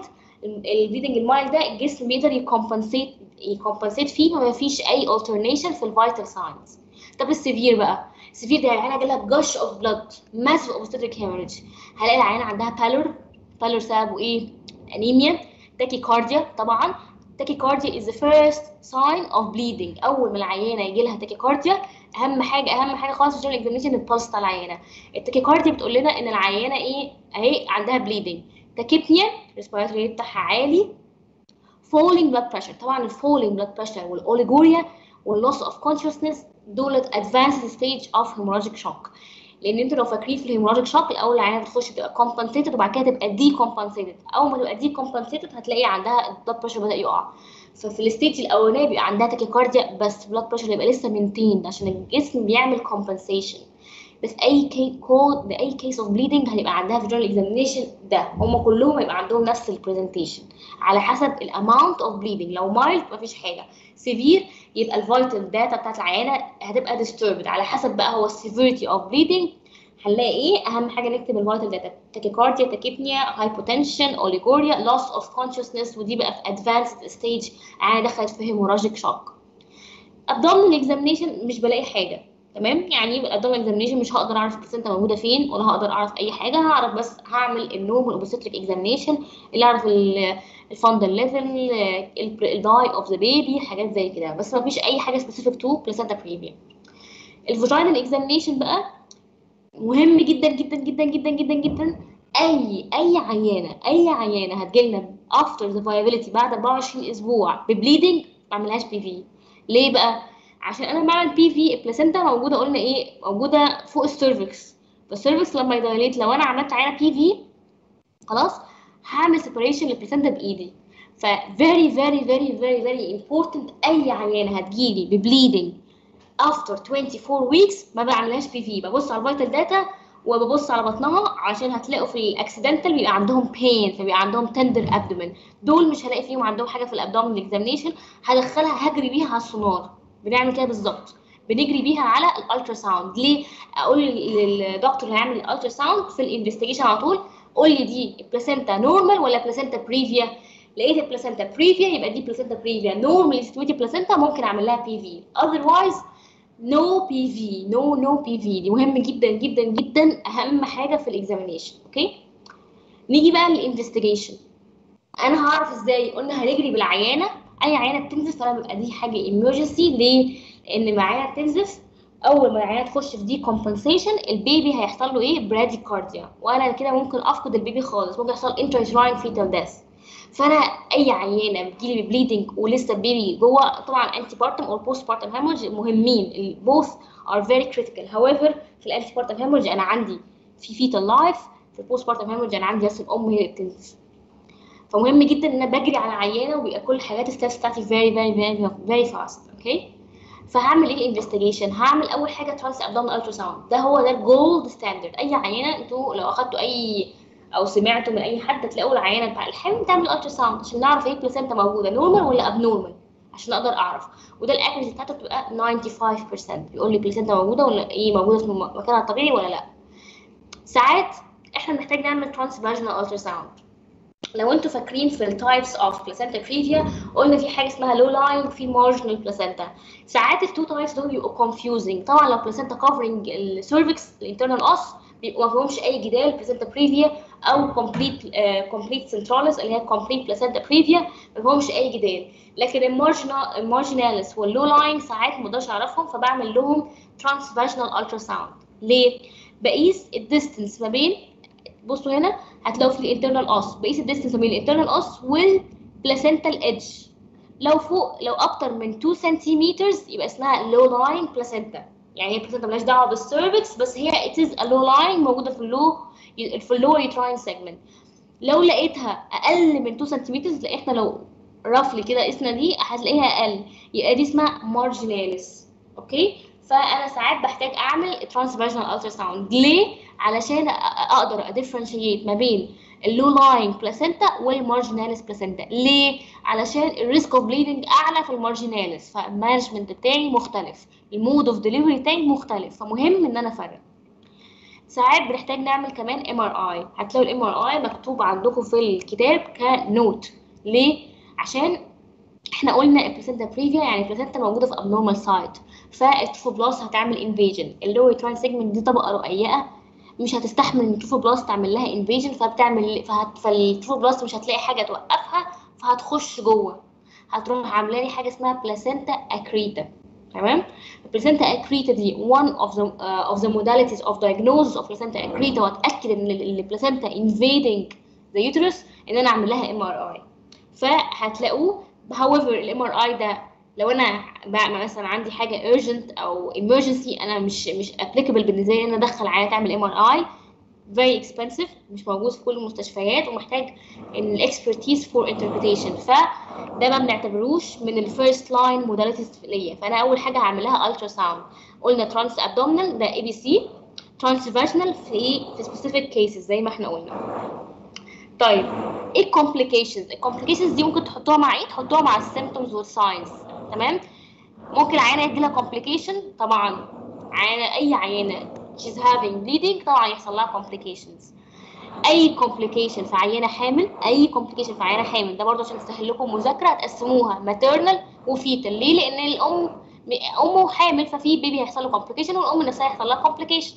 البليدنج المايل ده الجسم بيقدر يكمبنسيت يكمبنسيت فيه ما فيش اي alternation في الفيتال ساينز طب السيفير بقى السيفير ده العيانه جالها جش اوف بلاد ماسف اوبستريك هيموريج هلاقي العيانه عندها بالور بالور سببه ايه انيميا تاكيكارديا طبعا تاكيكارديا is the first sign of bleeding اول ما العيانه يجي لها تاكيكارديا اهم حاجه اهم حاجه خالص في الجنرال اكزامينشن البلس بتاع العيانه التاكيكارديا بتقول لنا ان العيانه ايه اهي عندها bleeding تاكيبنيا الريسبيراتوري ريت بتاعها عالي falling blood pressure طبعا الفولينج blood pressure والاوليجوريا واللوس اوف consciousness دولت advanced stage of hemorrhagic shock لان انتوا لو فاكرين في الهيموراجيك شوك الاول العيانه بتخش تبقى compensated وبعد كده تبقى دي compensated اول ما تبقى دي compensated هتلاقي عندها البلاد بريشر بدا يقع ففي الستيج الاولانيه بيبقى عندها تاكيكارديا بس بلاد بريشر يبقى لسه مينتين عشان الجسم بيعمل compensation بس اي كي كود باي كيس اوف بليدنج هيبقى عندها في جورنال اكزامينيشن ده هم كلهم هيبقى عندهم نفس البرزنتيشن على حسب الاماونت اوف بليدنج لو مايلد مفيش حاجه سيفير يبقى الفيتال داتا بتاعت العيانه هتبقى ديستربد على حسب بقى هو السيفيريتي اوف بليدنج هنلاقي ايه اهم حاجه نكتب الفيتال داتا تاكيكارديا تاكيبنيا هايبوتنشن اوليجوريا لوس اوف كونشسنس ودي بقى في ادفانسد ستيج عيانه دخلت في هيموراجيك شوك ابدومينال اكزامينيشن مش بلاقي حاجه تمام يعني الابدومينال اكزامينيشن مش هقدر اعرف البلاسنتا موجوده فين ولا هقدر اعرف اي حاجه هعرف بس هعمل النوم والاوبستريك اكزامينيشن اللي اعرف الفاندل ليفل الداي اوف ذا بيبي حاجات زي كده بس ما فيش اي حاجه سبيسيفيك تو بلاسنتا بريفيا الفاجينال اكزامينيشن بقى مهم جدا جدا جدا جدا جدا جدا اي اي عيانه اي عيانه هتجيلنا افتر ذا فايبيليتي بعد 24 اسبوع ببليدنج ما اعملهاش بي في ليه بقى عشان انا بعمل بي في البلاسنتا موجوده قلنا ايه موجوده فوق السيرفكس فالسيرفكس لما يدايليت لو انا عملت عينه بي في خلاص هعمل سيبريشن للبلاسنتا بايدي ف very very very very very important اي عيانه هتجيلي ببليدنج after 24 weeks ما بعملهاش بي في ببص على الفيتال داتا وببص على بطنها عشان هتلاقوا في الاكسيدنتال بيبقى عندهم بين فبيبقى عندهم تندر ابدومن دول مش هلاقي فيهم عندهم حاجه في الابدومن اكزامينيشن هدخلها هجري بيها على السونار بنعمل كده بالظبط بنجري بيها على الالترا ساوند ليه اقول للدكتور اللي هيعمل الالترا ساوند في الانفستيجيشن على طول قول لي دي بلاسنتا نورمال ولا بلاسنتا بريفيا لقيت البلاسنتا بريفيا يبقى دي بلاسنتا بريفيا نورمال سيتويتي بلاسنتا ممكن اعمل لها بي في اذروايز نو بي في نو نو بي في دي مهم جدا جدا جدا اهم حاجه في الاكزامينيشن اوكي نيجي بقى للانفستيجيشن انا هعرف ازاي قلنا هنجري بالعيانه اي عيانه بتنزف فانا بيبقى دي حاجه ايمرجنسي ليه لان معايا بتنزف اول ما العيانه تخش في دي كومبنسيشن البيبي هيحصل له ايه براديكارديا وانا كده ممكن افقد البيبي خالص ممكن يحصل انترا فيتال ديث فانا اي عيانه بتجيلي ببليدنج ولسه البيبي جوه طبعا انتي بارتم او بوست بارتم هيمورج مهمين بوث ار فيري كريتيكال هاويفر في الانتي بارتم هيمورج انا عندي في فيتال لايف في البوست بارتم هيمورج انا عندي بس الام هي اللي بتنزف فمهم جدا ان انا بجري على عيانه وبيبقى كل حاجات الستابس بتاعتي فيري فيري فيري فيري فاست اوكي فهعمل ايه انفستيجيشن هعمل اول حاجه ترانس ابدومينال الترا ساوند ده هو ده الجولد ستاندرد اي عيانه انتوا لو اخدتوا اي او سمعتوا من اي حد تلاقوا العيانه بتاع الحمل تعمل الترا ساوند عشان نعرف ايه البلاسنتا موجوده نورمال ولا ابنورمال عشان اقدر اعرف وده الاكيرسي بتاعته بتبقى 95% بيقول لي البلاسنتا موجوده ولا ايه موجوده في مكانها الطبيعي ولا لا ساعات احنا محتاج نعمل ترانس فاجينال الترا ساوند لو انتوا فاكرين في التايبس اوف بلاسنتا بريفيا قلنا في حاجه اسمها لو لاين وفي مارجنال بلاسنتا ساعات التو تايبس دول بيبقوا كونفيوزنج طبعا لو بلاسنتا كفرنج السيرفكس الانترنال اوس بيبقوا ما فيهمش اي جدال بلاسنتا بريفيا او كومبليت كومبليت سنتراليس اللي هي كومبليت بلاسنتا بريفيا ما فيهمش اي جدال لكن المارجنال المارجناليس واللو لاين ساعات ما اقدرش اعرفهم فبعمل لهم ترانس فاجينال الترا ساوند ليه؟ بقيس الديستنس ما بين بصوا هنا هتلاقوا في الانترنال اس بقيس الديستنس بين الانترنال اس والبلاسنتال ايدج لو فوق لو اكتر من 2 سنتيمتر يبقى اسمها لو لاين بلاسنتا يعني هي بلاسنتا مالهاش دعوه بالسيرفكس بس هي ات از ا لو لاين موجوده في اللو في اللور يوتراين سيجمنت لو لقيتها اقل من 2 سنتيمتر لان احنا لو رفلي كده قسنا دي هتلاقيها اقل يبقى دي اسمها مارجيناليس اوكي فانا ساعات بحتاج اعمل ترانس فاجينال الترا ساوند ليه علشان اقدر اديفرنشيت ما بين اللو لاين بلاسنتا والمارجيناليس بلاسنتا ليه علشان الريسك اوف بليدنج اعلى في المارجيناليس فالمانجمنت بتاعي مختلف المود اوف ديليفري بتاعي مختلف فمهم ان انا افرق ساعات بنحتاج نعمل كمان ام ار اي هتلاقوا الام ار اي مكتوب عندكم في الكتاب كنوت ليه عشان احنا قلنا البلاسنتا بريفيا يعني البلاسنتا موجوده في abnormal سايت فالتروفوبلاست هتعمل انفيجن اللور تراين سيجمنت دي طبقه رقيقه مش هتستحمل ان التروفوبلاست تعمل لها انفيجن فبتعمل فهت... فالتروفوبلاست مش هتلاقي حاجه توقفها فهتخش جوه هتروح عامله لي حاجه اسمها بلاسنتا اكريتا تمام البلاسنتا اكريتا دي one of the uh, of the modalities of diagnosis of placenta accreta واتاكد ان البلاسنتا invading the uterus ان انا اعمل لها ام ار اي فهتلاقوه however الام ار اي ده لو انا بقى مثلا عندي حاجه urgent او emergency انا مش مش applicable بالنسبه لي ان انا ادخل عيان تعمل ام ار اي very expensive مش موجود في كل المستشفيات ومحتاج ان الاكسبرتيز فور انتربريتيشن فده ما بنعتبروش من الفيرست لاين موداليتيز ليا فانا اول حاجه هعملها الترا ساوند قلنا ترانس ابدومينال ده اي بي سي ترانس فاجينال في في سبيسيفيك كيسز زي ما احنا قلنا طيب ايه الكومبليكيشنز الكومبليكيشنز دي ممكن تحطوها مع ايه تحطوها مع السيمبتومز والساينز تمام ممكن العيانه يجي لها كومبليكيشن طبعا عيانه اي عيانه she's having bleeding طبعا يحصل لها complications اي complication في عيانه حامل اي complication في عيانه حامل ده برضه عشان تسهل لكم مذاكره هتقسموها maternal وفيتال ليه لان الام امه حامل ففي بيبي هيحصل له complication والام نفسها هيحصل لها complication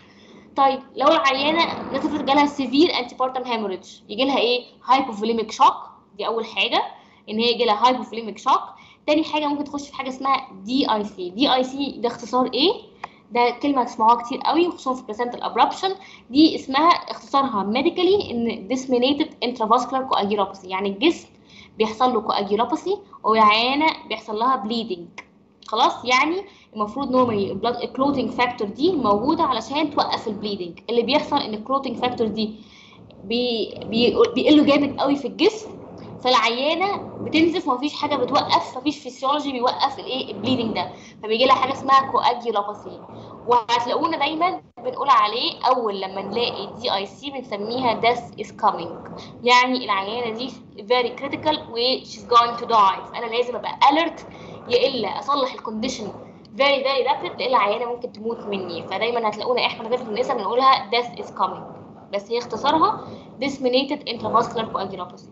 طيب لو العيانه نزلت جالها severe antepartum hemorrhage يجي لها ايه hypovolemic shock دي اول حاجه ان هي يجي لها hypovolemic shock تاني حاجه ممكن تخش في حاجه اسمها دي اي سي دي اي سي ده اختصار ايه ده كلمه هتسمعوها كتير قوي وخصوصا في بلاسنتا الابرابشن دي اسمها اختصارها ميديكالي ان disseminated intravascular coagulopathy يعني الجسم بيحصل له coagulopathy والعيانه بيحصل لها bleeding خلاص يعني المفروض نورمالي البلاد الكلوتنج فاكتور دي موجوده علشان توقف البليدنج اللي بيحصل ان الكلوتنج فاكتور دي بي بي بيقلوا جامد قوي في الجسم فالعيانه بتنزف ومفيش حاجه بتوقف مفيش فيسيولوجي بيوقف الايه البليدنج ده فبيجي لها حاجه اسمها كواجيولوباثي وهتلاقونا دايما بنقول عليه اول لما نلاقي دي اي سي بنسميها death is coming يعني العيانه دي very critical و she's going to die فانا لازم ابقى alert يا الا اصلح الكونديشن very very rapid لان العيانه ممكن تموت مني فدايما هتلاقونا احنا في النساء بنقولها death is coming بس هي اختصارها disseminated intravascular coagulopathy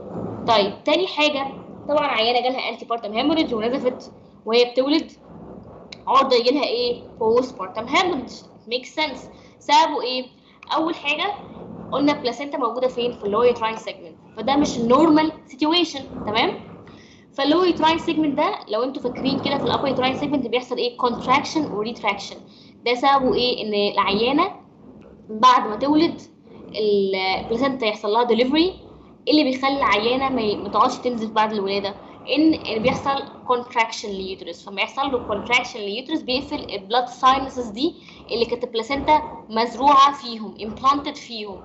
طيب تاني حاجة طبعا عيانة جالها انتي بارتم هيموريدج ونزفت وهي بتولد عرضة يجيلها ايه بوست بارتم هيموريدج ميك سنس سببه ايه اول حاجة قلنا البلاسينتا موجودة فين في اللوي تراين سيجمنت فده مش نورمال سيتويشن تمام فاللوي تراين سيجمنت ده لو انتوا فاكرين كده في الابر تراين سيجمنت بيحصل ايه كونتراكشن وريتراكشن ده سببه ايه ان العيانة بعد ما تولد البلاسينتا يحصل لها ديليفري اللي بيخلي العيانه ما تقعدش تنزف بعد الولاده ان بيحصل كونتراكشن لليوترس فما يحصل له كونتراكشن لليوترس بيقفل البلاد ساينسز دي اللي كانت البلاسينتا مزروعه فيهم امبلانتد فيهم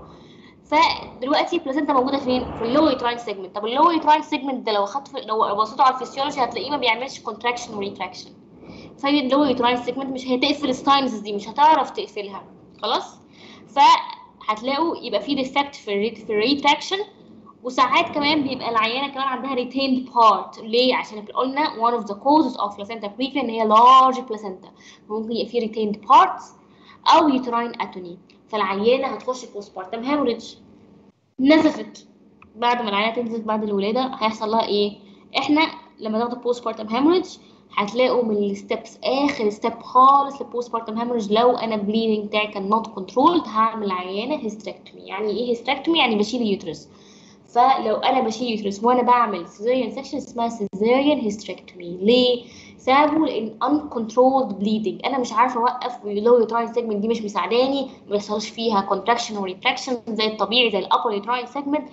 فدلوقتي البلاسينتا موجوده فين في اللو يوتراين سيجمنت طب اللو يوتراين سيجمنت ده لو خدت لو بصيتوا على الفسيولوجي هتلاقيه ما بيعملش كونتراكشن وريتراكشن فاللو يوتراين سيجمنت مش هتقفل الساينسز دي مش هتعرف تقفلها خلاص فهتلاقوا يبقى في ديفكت في الريت في الريتراكشن وساعات كمان بيبقى العيانه كمان عندها retained part ليه عشان قلنا one of the causes of placenta previa ان هي large placenta ممكن يبقى في retained parts او uterine atony فالعيانه هتخش postpartum hemorrhage نزفت بعد ما العيانه تنزف بعد الولاده هيحصل لها ايه احنا لما ناخد postpartum hemorrhage هتلاقوا من الستبس اخر ستيب خالص للبوستبارتم هامرج لو انا البليدنج بتاعي كان نوت كنترولد هعمل عيانه هيستريكتومي يعني ايه هيستريكتومي يعني بشيل اليوترس فلو انا بشيل يوترس وانا بعمل سيزيريان سكشن اسمها سيزيريان هيستريكتومي ليه؟ سببه لان uncontrolled bleeding انا مش عارفه اوقف واللو يوتراين سيجمنت دي مش مساعداني ما بيحصلش فيها كونتراكشن وريتراكشن زي الطبيعي زي الابر يوتراين سيجمنت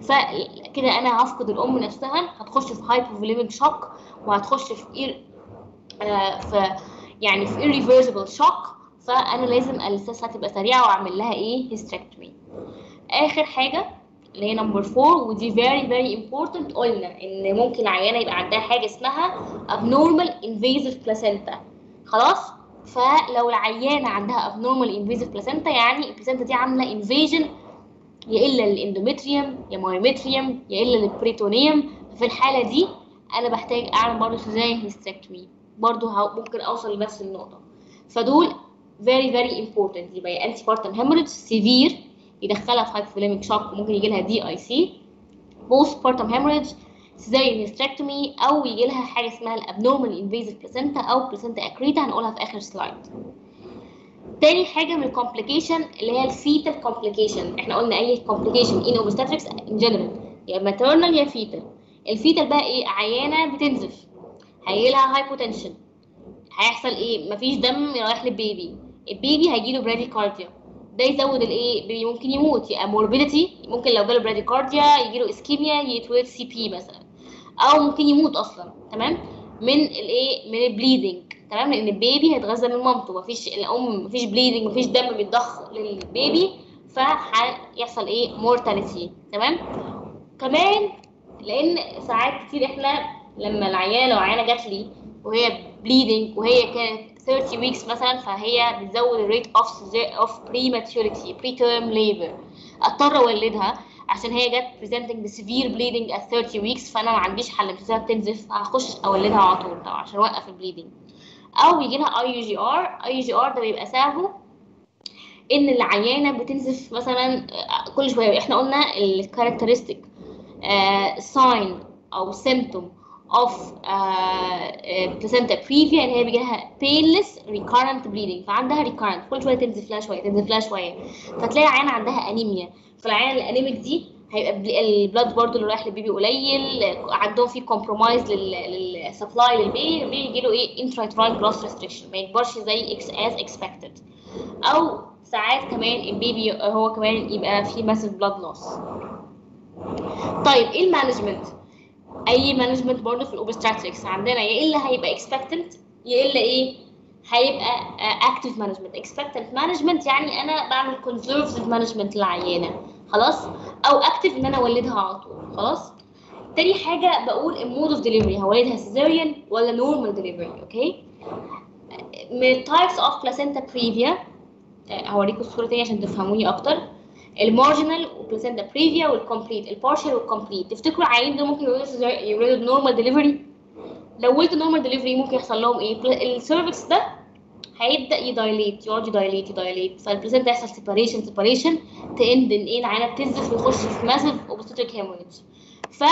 فكده انا هفقد الام نفسها هتخش في هايبوفوليميك شوك وهتخش في إير آه في يعني في irreversible شوك فانا لازم الساسها تبقى سريعه واعمل لها ايه هيستريكتومي اخر حاجه اللي هي نمبر 4 ودي very very important قلنا ان ممكن العيانه يبقى عندها حاجه اسمها abnormal invasive placenta خلاص فلو العيانه عندها abnormal invasive placenta يعني البلاسنتا دي عامله invasion يا الا للاندوميتريوم يا مايوميتريوم يا الا للبريتونيوم في الحاله دي انا بحتاج اعمل برضه سيزاريان هيستريكتومي برضه ممكن اوصل لنفس النقطه فدول very very important يبقى يا انتي بارتم hemorrhage severe يدخلها في hypothalamic shock وممكن يجي لها دي اي سي بوست بارتم hemorrhage cesarean hysterectomy او يجي لها حاجه اسمها الابنورمال invasive placenta او placenta accreta هنقولها في اخر سلايد تاني حاجه من الكومبليكيشن اللي هي الفيتال كومبليكيشن احنا قلنا اي كومبليكيشن ان اوبستاتريكس ان جنرال يا ماترنال يا فيتال الفيتال بقى ايه عيانه بتنزف هيجيلها هايبوتنشن هيحصل ايه مفيش دم رايح للبيبي البيبي هيجيله براديكارديا ده يزود الايه البيبي ممكن يموت يا موربيديتي ممكن لو جاله براديكارديا يجيله اسكيميا يتولد سي بي مثلا او ممكن يموت اصلا تمام من الايه من البليدنج تمام لان البيبي هيتغذى من مامته مفيش الام مفيش بليدنج مفيش دم بيتضخ للبيبي فهيحصل ايه مورتاليتي تمام كمان لان ساعات كتير احنا لما العيانه لو عيانه جات لي وهي بليدنج وهي كانت 30 ويكس مثلا فهي بتزود الريت اوف اوف بريماتوريتي بري تيرم ليبر اضطر اولدها عشان هي جت بريزنتنج بسيفير بليدنج ات 30 ويكس فانا ما عنديش حل مش تنزف هخش اولدها على طول طبعا عشان اوقف البليدنج او يجي لها اي جي ار اي جي ار ده بيبقى سببه ان العيانه بتنزف مثلا كل شويه احنا قلنا الكاركترستيك ساين او سيمتوم اوف بلاسنتا بريفيا ان هي بيجي لها بينلس ريكارنت بليدنج فعندها ريكارنت كل شويه تنزف لها شويه تنزف لها شويه فتلاقي العيانه عندها انيميا فالعيانه الانيميك دي هيبقى البلاد برضه اللي رايح للبيبي قليل عندهم في كومبرومايز للسبلاي للبيبي البيبي يجي له ايه انترايترايل جروس ريستريكشن ما يكبرش زي اكس از اكسبكتد او ساعات كمان البيبي هو كمان يبقى فيه ماسيف بلاد لوس طيب ايه المانجمنت اي مانجمنت برضه في الاوبستراتريكس عندنا يا الا هيبقى اكسبكتنت يا الا ايه هيبقى اكتف مانجمنت اكسبكتنت مانجمنت يعني انا بعمل كونسرفتيف مانجمنت للعيانه خلاص او اكتف ان انا اولدها على طول خلاص تاني حاجه بقول المود اوف ديليفري هولدها سيزاريان ولا نورمال ديليفري اوكي من تايبس اوف بلاسينتا بريفيا هوريكم الصوره تاني عشان تفهموني اكتر المارجنال وبلاسينتا بريفيا والكومبليت البارشال والكومبليت تفتكروا العيانين دول ممكن يولدوا نورمال ديليفري لو ولدوا نورمال ديليفري ممكن يحصل لهم ايه السيرفكس ده هيبدا يدايليت يقعد يدايليت يدايليت فالبلاسينتا يحصل سيباريشن سيباريشن تاند ان ايه العينه بتنزف ويخش في ماسيف اوبستريك هيموريج ف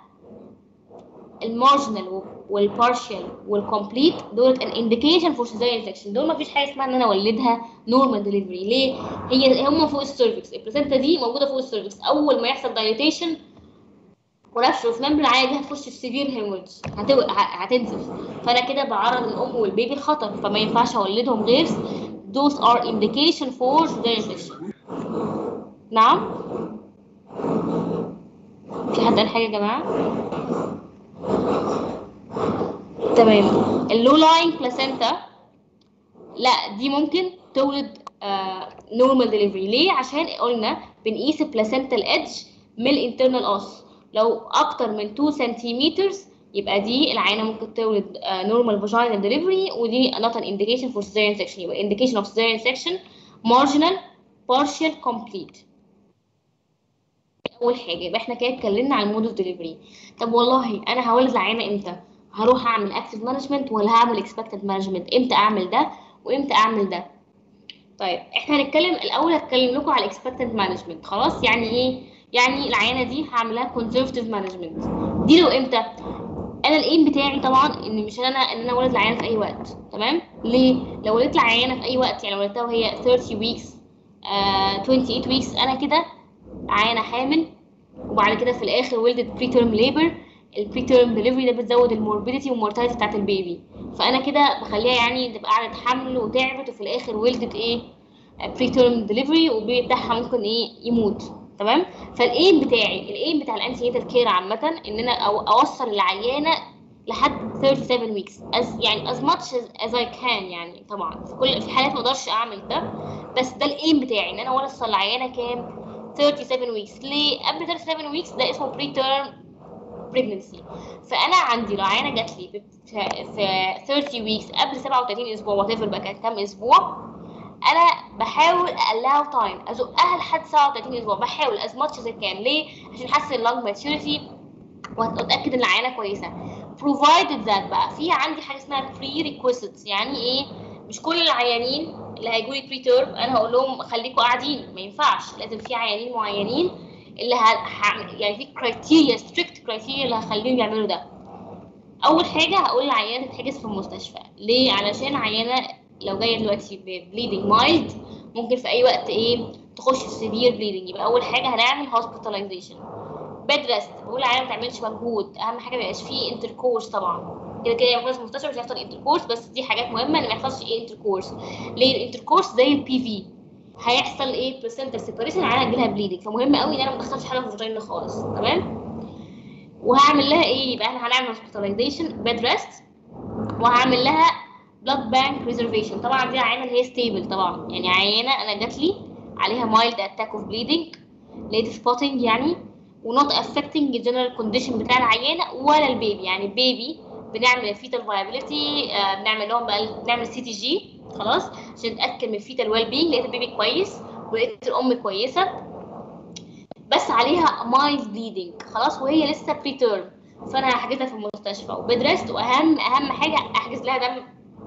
المارجنال والبارشال والكومبليت دول ان انديكيشن فور سيزاريان سكشن دول ما فيش حاجه اسمها ان انا اولدها نورمال ديليفري ليه هي هم فوق السيرفكس البلاسينتا دي موجوده فوق السيرفكس اول ما يحصل دايليتيشن ورفش في ممبر العينه دي هتخش في سيفير هيموريج هتو... هتنزف فانا كده بعرض الام والبيبي الخطر فما ينفعش اولدهم غير those are indication for cesarean section نعم في حد قال حاجه يا جماعه تمام اللو لاين بلاسينتا لا دي ممكن تولد نورمال ديليفري ليه عشان قلنا بنقيس البلاسينتا الادج من الانترنال اوس لو اكتر من 2 سنتيمتر يبقى دي العينه ممكن تولد نورمال فاجينال ديليفري ودي not an indication for cesarean section يبقى indication of cesarean section marginal partial complete اول حاجه يبقى احنا كده اتكلمنا عن المود اوف ديليفري طب والله انا هولد العينه امتى هروح اعمل اكتف مانجمنت ولا هعمل اكسبكتد مانجمنت امتى اعمل ده وامتى اعمل ده طيب احنا هنتكلم الاول هتكلم لكم على الاكسبكتد مانجمنت خلاص يعني ايه يعني العينه دي هعملها كونسرفتيف مانجمنت دي لو امتى انا الايم بتاعي طبعا ان مش انا ان انا ولد العيانه في اي وقت تمام ليه لو ولدت العيانه في اي وقت يعني ولدتها وهي 30 ويكس آه 28 ويكس انا كده عيانه حامل وبعد كده في الاخر ولدت بري تيرم ليبر البري تيرم ديليفري ده بتزود الموربيديتي والمورتاليتي بتاعت البيبي فانا كده بخليها يعني تبقى قعدت حمل وتعبت وفي الاخر ولدت ايه بري تيرم ديليفري والبيبي بتاعها ممكن ايه يموت تمام فالايم بتاعي الايم بتاع الانتينيتال كير عامه ان انا أو اوصل العيانه لحد 37 ويكس از يعني از ماتش از اي كان يعني طبعا في كل في حالات ما اقدرش اعمل ده بس ده الايم بتاعي ان انا اوصل العيانه كام 37 ويكس ليه قبل 37 ويكس ده اسمه بري تيرم بريجنسي فانا عندي لو عيانه جات لي في 30 ويكس قبل 37 اسبوع وات ايفر بقى كانت كام اسبوع انا بحاول اقلها تايم ازقها لحد 37 اسبوع بحاول از ماتش از كان ليه عشان احسن اللونج ماتيوريتي واتاكد ان العيانه كويسه provided that بقى في عندي حاجه اسمها prerequisites يعني ايه مش كل العيانين اللي هيجوا لي بري تيرم انا هقول لهم خليكم قاعدين ما ينفعش لازم في عيانين معينين اللي ه... ه... يعني في كرايتيريا ستريكت كرايتيريا اللي هخليهم يعملوا ده اول حاجه هقول العيانه تتحجز في المستشفى ليه علشان عيانه لو جايه دلوقتي ببليدنج مايلد ممكن في اي وقت ايه تخش في سيفير بليدنج يبقى اول حاجه هنعمل هوسبيتاليزيشن بيد ريست بقول العيانه ما تعملش مجهود اهم حاجه ما يبقاش فيه انتركورس طبعا كده كده يبقى في المستشفى مش هيحصل انتركورس بس دي حاجات مهمه ان ما يحصلش ايه انتركورس ليه الانتركورس زي البي في هيحصل ايه بلاسنتا سيبريشن العيانه هتجيلها بليدنج فمهم قوي ان انا ما ادخلش حاجه في الفاجينا خالص تمام وهعمل لها ايه يبقى احنا هنعمل هوسبيتاليزيشن بيد ريست وهعمل لها بلاد بانك ريزرفيشن طبعا دي عينه اللي هي ستيبل طبعا يعني عينه انا جات لي عليها مايلد اتاك اوف بليدنج ليد سبوتنج يعني ونوت افكتنج الجنرال كونديشن بتاع العيانه ولا البيبي يعني البيبي بنعمل الفيتال فايبيليتي بنعمل لهم بقى بنعمل سي تي جي خلاص عشان نتاكد من الفيتال ويل بينج لقيت البيبي كويس ولقيت الام كويسه بس عليها مايلد بليدنج خلاص وهي لسه بري تيرم فانا هحجزها في المستشفى وبيد ريست واهم اهم حاجه احجز لها دم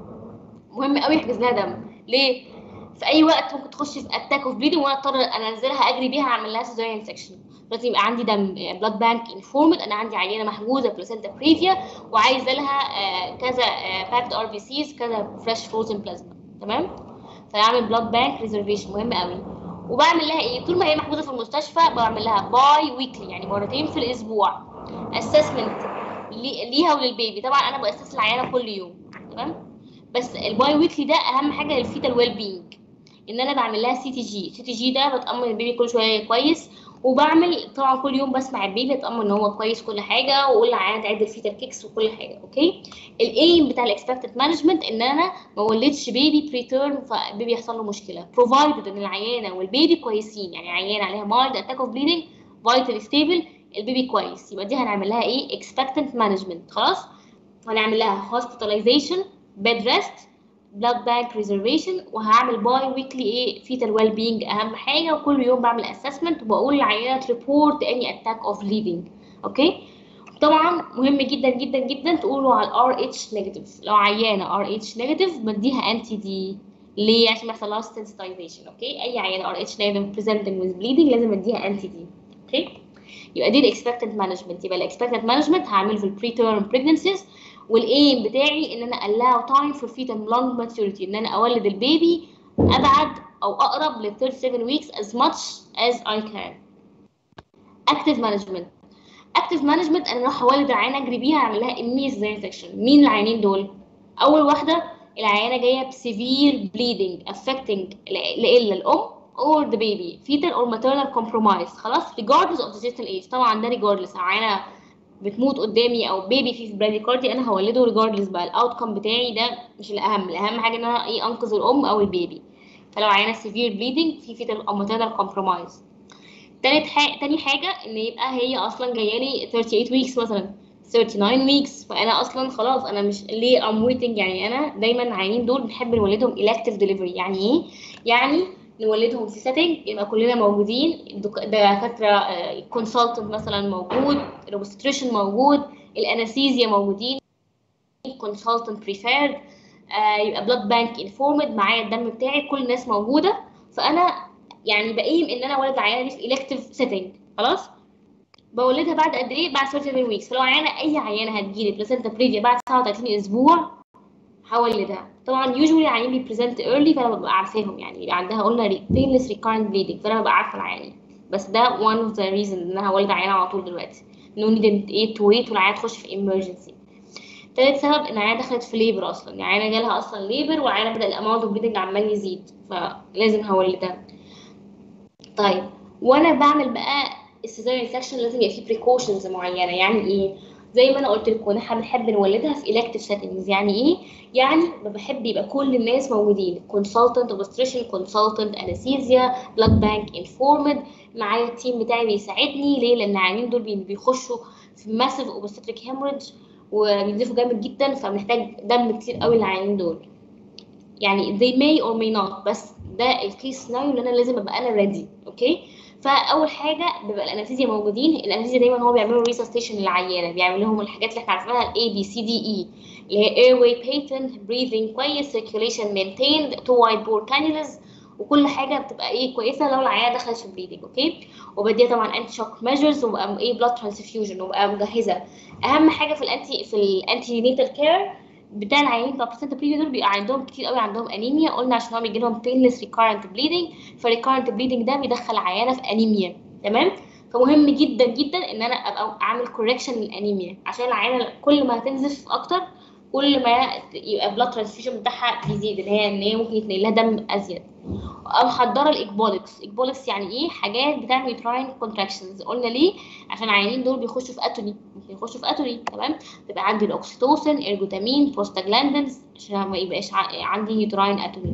مهم قوي احجز لها دم ليه في اي وقت ممكن تخش في اتاك اوف بليدنج وانا اضطر انزلها اجري بيها اعمل لها سيزاريان سكشن لازم يبقى عندي دم بلاد بانك انفورمد انا عندي عينه محجوزه بلاسنتا بريفيا وعايزه لها آه، كذا باكد ار بي سيز كذا فريش فروزن بلازما تمام فاعمل بلاد بانك ريزرفيشن مهم قوي وبعمل لها ايه طول ما هي محجوزه في المستشفى بعمل لها باي ويكلي يعني مرتين في الاسبوع اسسمنت ليها وللبيبي طبعا انا باسس العيانه كل يوم تمام بس الباي ويكلي ده اهم حاجه للفيتال ويل بينج ان انا بعمل لها سي تي جي سي تي جي ده بطمن البيبي كل شويه كويس وبعمل طبعا كل يوم بسمع البيبي اطمن ان هو كويس كل حاجه واقول للعيانه تعد الفيتال كيكس وكل حاجه اوكي الايم بتاع الاكسبكتد مانجمنت ان انا ما ولدش بيبي بري تيرم فالبيبي يحصل له مشكله بروفايدد ان العيانه والبيبي كويسين يعني عيانه عليها مايلد اتاك اوف بليدنج فايتال ستيبل البيبي كويس يبقى دي هنعمل لها ايه اكسبكتنت مانجمنت خلاص هنعمل لها hospitalization bed rest blood bank reservation وهعمل باي ويكلي ايه fetal well being اهم حاجه وكل يوم بعمل assessment وبقول للعيانه report any attack of bleeding اوكي طبعا مهم جدا جدا جدا تقولوا على ال RH negative لو عيانه RH negative بديها انتي دي ليه عشان ما يحصلهاش sensitization اوكي اي عيانه RH negative presenting with bleeding لازم اديها انتي دي اوكي يبقى دي الاكسبكتد مانجمنت يبقى الاكسبكتد مانجمنت هعمله في البري تيرم بريجنسيز والايم بتاعي ان انا allow time for fetal long maturity ان انا اولد البيبي ابعد او اقرب لل 37 weeks as much as I can active management active management انا راح اولد العيانه اجري بيها اعمل لها immediate cesarean section مين العيانين دول اول واحده العيانه جايه بسيفير bleeding affecting الا الام or the baby fetal or maternal compromise خلاص regardless of the gestational age طبعا ده regardless عيانه بتموت قدامي او بيبي فيه براديكاردي انا هولده ريجاردلس بقى الاوتكم بتاعي ده مش الاهم الاهم حاجه ان انا ايه انقذ الام او البيبي فلو عيانه سيفير بليدنج في فيتال او ماتيرنال كومبرومايز تالت حاجه تاني حاجه ان يبقى هي اصلا جايه لي 38 ويكس مثلا 39 ويكس فانا اصلا خلاص انا مش ليه ام ويتنج يعني انا دايما العيانين دول بنحب نولدهم elective ديليفري يعني ايه يعني نولدهم في سيتنج يبقى كلنا موجودين دكاتره كونسلتنت مثلا موجود الاوبستريشن موجود الانستيزيا موجودين كونسلتنت بريفيرد يبقى بلاد بانك انفورمد معايا الدم بتاعي كل الناس موجوده فانا يعني بقيم ان انا اولد العيانه دي في الكتيف سيتنج خلاص بولدها بعد قد ايه بعد 37 ويكس فلو عيانه اي عيانه هتجيلي بلاسنتا بريفيا بعد 39 اسبوع هولدها طبعا يوجوالي العيانين بيبريزنت ايرلي فانا ببقى عارفاهم يعني يبقى عندها قلنا painless recurrent bleeding فانا ببقى عارفه العيانين بس ده one of the reasons ان انا هولد عيانه على طول دلوقتي no need ايه to wait والعيانه تخش في emergency تالت سبب ان العيانه دخلت في ليبر اصلا يعني العيانه جالها اصلا ليبر والعيانه بدا الاماونت اوف bleeding عمال يزيد فلازم هولدها طيب وانا بعمل بقى السيزاريان سكشن لازم يبقى فيه بريكوشنز معينه يعني ايه زي ما انا قلت لكم احنا بنحب نولدها في elective settings يعني ايه يعني بحب يبقى كل الناس موجودين consultant obstetrician consultant anesthesia blood bank informed معايا التيم بتاعي بيساعدني ليه لان العيانين دول بيخشوا في massive obstetric hemorrhage وبينزفوا جامد جدا فمحتاج دم كتير قوي للعيانين دول يعني they may or may not بس ده الكيس سيناريو اللي انا لازم ابقى انا ready اوكي فاول حاجه بيبقى الانستيزيا موجودين الانستيزيا دايما هو بيعملوا ريسستيشن للعيانه بيعمل لهم الحاجات اللي احنا عارفينها الاي بي سي دي اي اللي هي airway patent breathing كويس circulation maintained two wide bore cannulas وكل حاجه بتبقى ايه كويسه لو العيانه دخلت في bleeding اوكي وبديها طبعا انتي شوك ميجرز وبقى ايه بلاد ترانسفيوجن وبقى مجهزه اهم حاجه في الانتي في الانتي نيتال كير بتاع العيانين بتوع بلاسنتا بريفيا دول بيبقى عندهم كتير قوي عندهم انيميا قلنا عشان هو بيجي لهم painless recurrent bleeding فالريكارنت bleeding ده بيدخل عيانه في انيميا تمام فمهم جدا جدا ان انا ابقى اعمل كوركشن للانيميا عشان العيانه كل ما هتنزف اكتر كل ما يبقى بلاد ترانسفيوجن بتاعها بيزيد اللي هي ان هي ممكن يتنقل لها دم ازيد او محضره الاكبولكس اكبولكس يعني ايه حاجات بتعمل يوتراين كونتراكشنز قلنا ليه عشان العيانين دول بيخشوا في اتوني ممكن يخشوا في اتوني تمام تبقى عندي الاوكسيتوسين ارجوتامين بروستاجلاندينز عشان ما يبقاش ع- عندي يوتراين اتوني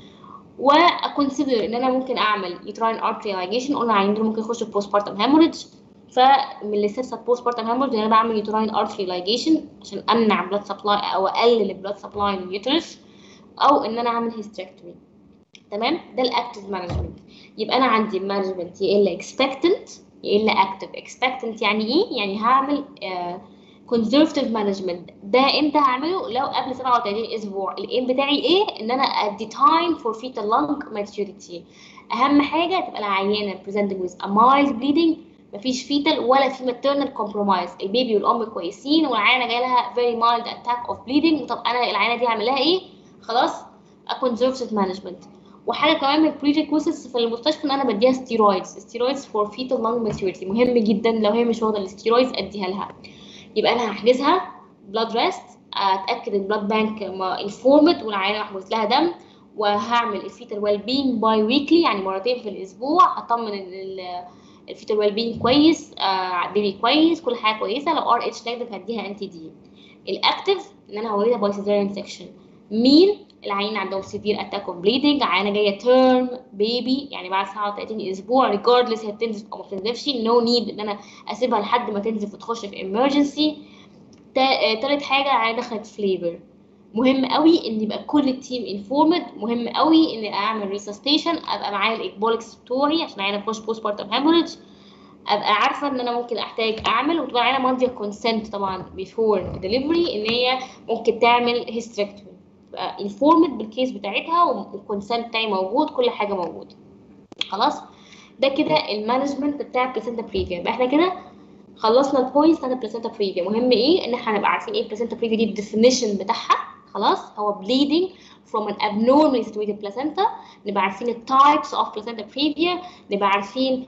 واكونسيدر ان انا ممكن اعمل يوتراين ارتري لايجيشن قلنا العيانين دول ممكن يخشوا في بوست بارتم هيموريدج فمن الستبس بتاعت بوست بارتم هيموريدج ان انا بعمل يوتراين ارتري لايجيشن عشان امنع بلاد سبلاي او اقلل البلاد سبلاي لليوترس او ان انا اعمل هيستريكتومي تمام ده الاكتف مانجمنت يبقى انا عندي مانجمنت يا الا اكسبكتنت يا الا اكتف اكسبكتنت يعني ايه يعني هعمل كونزرفتيف مانجمنت ده امتى هعمله لو قبل 37 اسبوع الايم بتاعي ايه ان انا ادي تايم فور fetal lung maturity اهم حاجه تبقى العيانه presenting with a mild bleeding مفيش فيتال ولا في maternal compromise البيبي والام كويسين والعيانه جايه لها very mild attack of bleeding طب انا العيانه دي هعمل لها ايه خلاص a conservative management وحاجه كمان من prerequisites في المستشفى ان انا بديها ستيرويدز ستيرويدز فور fetal lung maturity مهم جدا لو هي مش واخده الستيرويدز اديها لها يبقى انا هحجزها بلاد ريست اتاكد البلاد بانك انفورمد والعيانه محجوز لها دم وهعمل الفيتال ويل بينج باي ويكلي يعني مرتين في الاسبوع هطمن ان الفيتال ويل بينج كويس آه بيبي كويس كل حاجه كويسه لو ار اتش نيجاتيف هديها انتي دي الاكتف ان انا هولدها باي سيزيريان سيكشن مين العيان عندهم سيفير اتاك اوف بليدنج عيانه جايه تيرم بيبي يعني بعد 37 اسبوع ريجاردلس هي بتنزف او ما بتنزفش نو نيد ان انا اسيبها لحد ما تنزف وتخش في امرجنسي تالت حاجه عيانه دخلت فليفر مهم قوي ان يبقى كل التيم انفورمد مهم قوي ان اعمل ريسستيشن ابقى معايا الاكبولكس بتوعي عشان عيانه تخش بوست بارتم هيموريدج ابقى عارفه ان انا ممكن احتاج اعمل وتبقى عيانه ماضيه كونسنت طبعا بيفور ديليفري ان هي ممكن تعمل هيستريكتومي تبقى انفورمد بالكيس بتاعتها والكونسنت بتاعي موجود كل حاجه موجوده خلاص ده كده المانجمنت بتاع بلاسنتا بريفيا يبقى احنا كده خلصنا البوينتس بتاعت البلاسنتا بريفيا مهم ايه ان احنا هنبقى عارفين ايه البلاسنتا بريفيا دي الديفينيشن بتاعها خلاص هو bleeding from an abnormally situated placenta نبقى عارفين ال types of placenta previa نبقى عارفين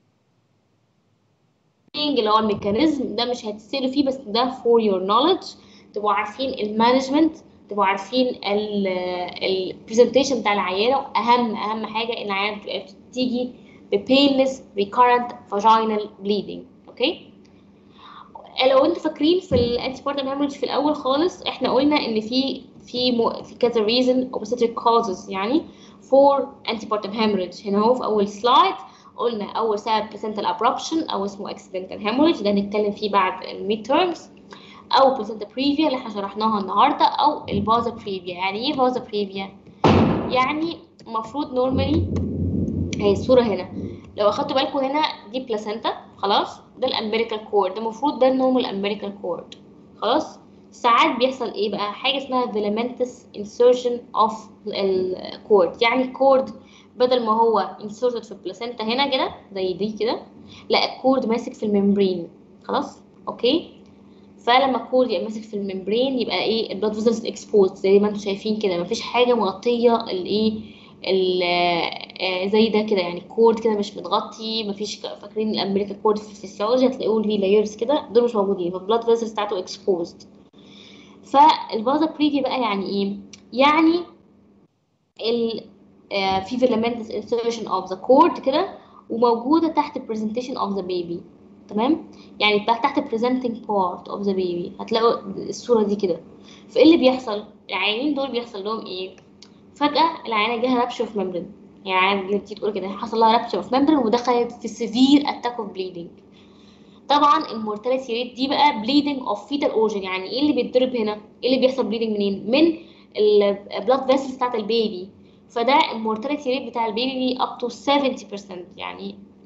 اللي هو الميكانيزم ده مش هتسألوا فيه بس ده for your knowledge تبقوا عارفين المانجمنت تبقوا عارفين البرزنتيشن بتاع العيانه واهم اهم حاجه ان العيانه بتيجي ببينلس recurrent vaginal bleeding اوكي لو انتوا فاكرين في الانتي بارتم هيموريدج في الاول خالص احنا قلنا ان في في مو في كذا reason obstetric causes يعني for antepartum hemorrhage هنا اهو في اول سلايد قلنا اول سبب placental abruption او اسمه accidental hemorrhage ده هنتكلم فيه بعد الميد terms او placenta previa اللي احنا شرحناها النهارده او البازا previa يعني ايه بازا previa يعني المفروض نورمالي هي الصوره هنا لو اخدتوا بالكم هنا دي بلاسنتا خلاص ده الامبريكال كورد ده المفروض ده النورمال امبريكال كورد خلاص ساعات بيحصل ايه بقى حاجه اسمها filamentous insertion of الكورد يعني الكورد بدل ما هو inserted في البلاسنتا هنا كده زي دي كده لا الكورد ماسك في الممبرين خلاص اوكي فلما الكورد يبقى ماسك في الممبرين يبقى ايه البلاد فيزلز اكسبوزد زي ما انتم شايفين كده مفيش حاجه مغطيه الايه زي ده كده يعني الكورد كده مش متغطي مفيش فاكرين الامريكا كورد في الفسيولوجي هتلاقوه ليه لايرز كده دول مش موجودين فالبلاد فيزلز بتاعته اكسبوزد فالبازا بريفي بقى يعني ايه يعني ال في filamentous insertion of the cord كده وموجودة تحت presentation of the baby تمام يعني تحت presenting part of the baby هتلاقوا الصورة دي كده فايه اللي بيحصل العيانين دول بيحصل لهم ايه فجأة العيانة جالها رابشر في ممبرين يعني اللي بتيجي تقول كده حصل لها رابشر في ممبرين ودخلت في severe attack of bleeding طبعا المورتاليتي ريت دي بقى bleeding of fetal origin يعني ايه اللي بيتضرب هنا ايه اللي بيحصل bleeding منين من البلاد فيسلز بتاعت البيبي فده المورتاليتي ريت بتاع البيبي اب تو 70% يعني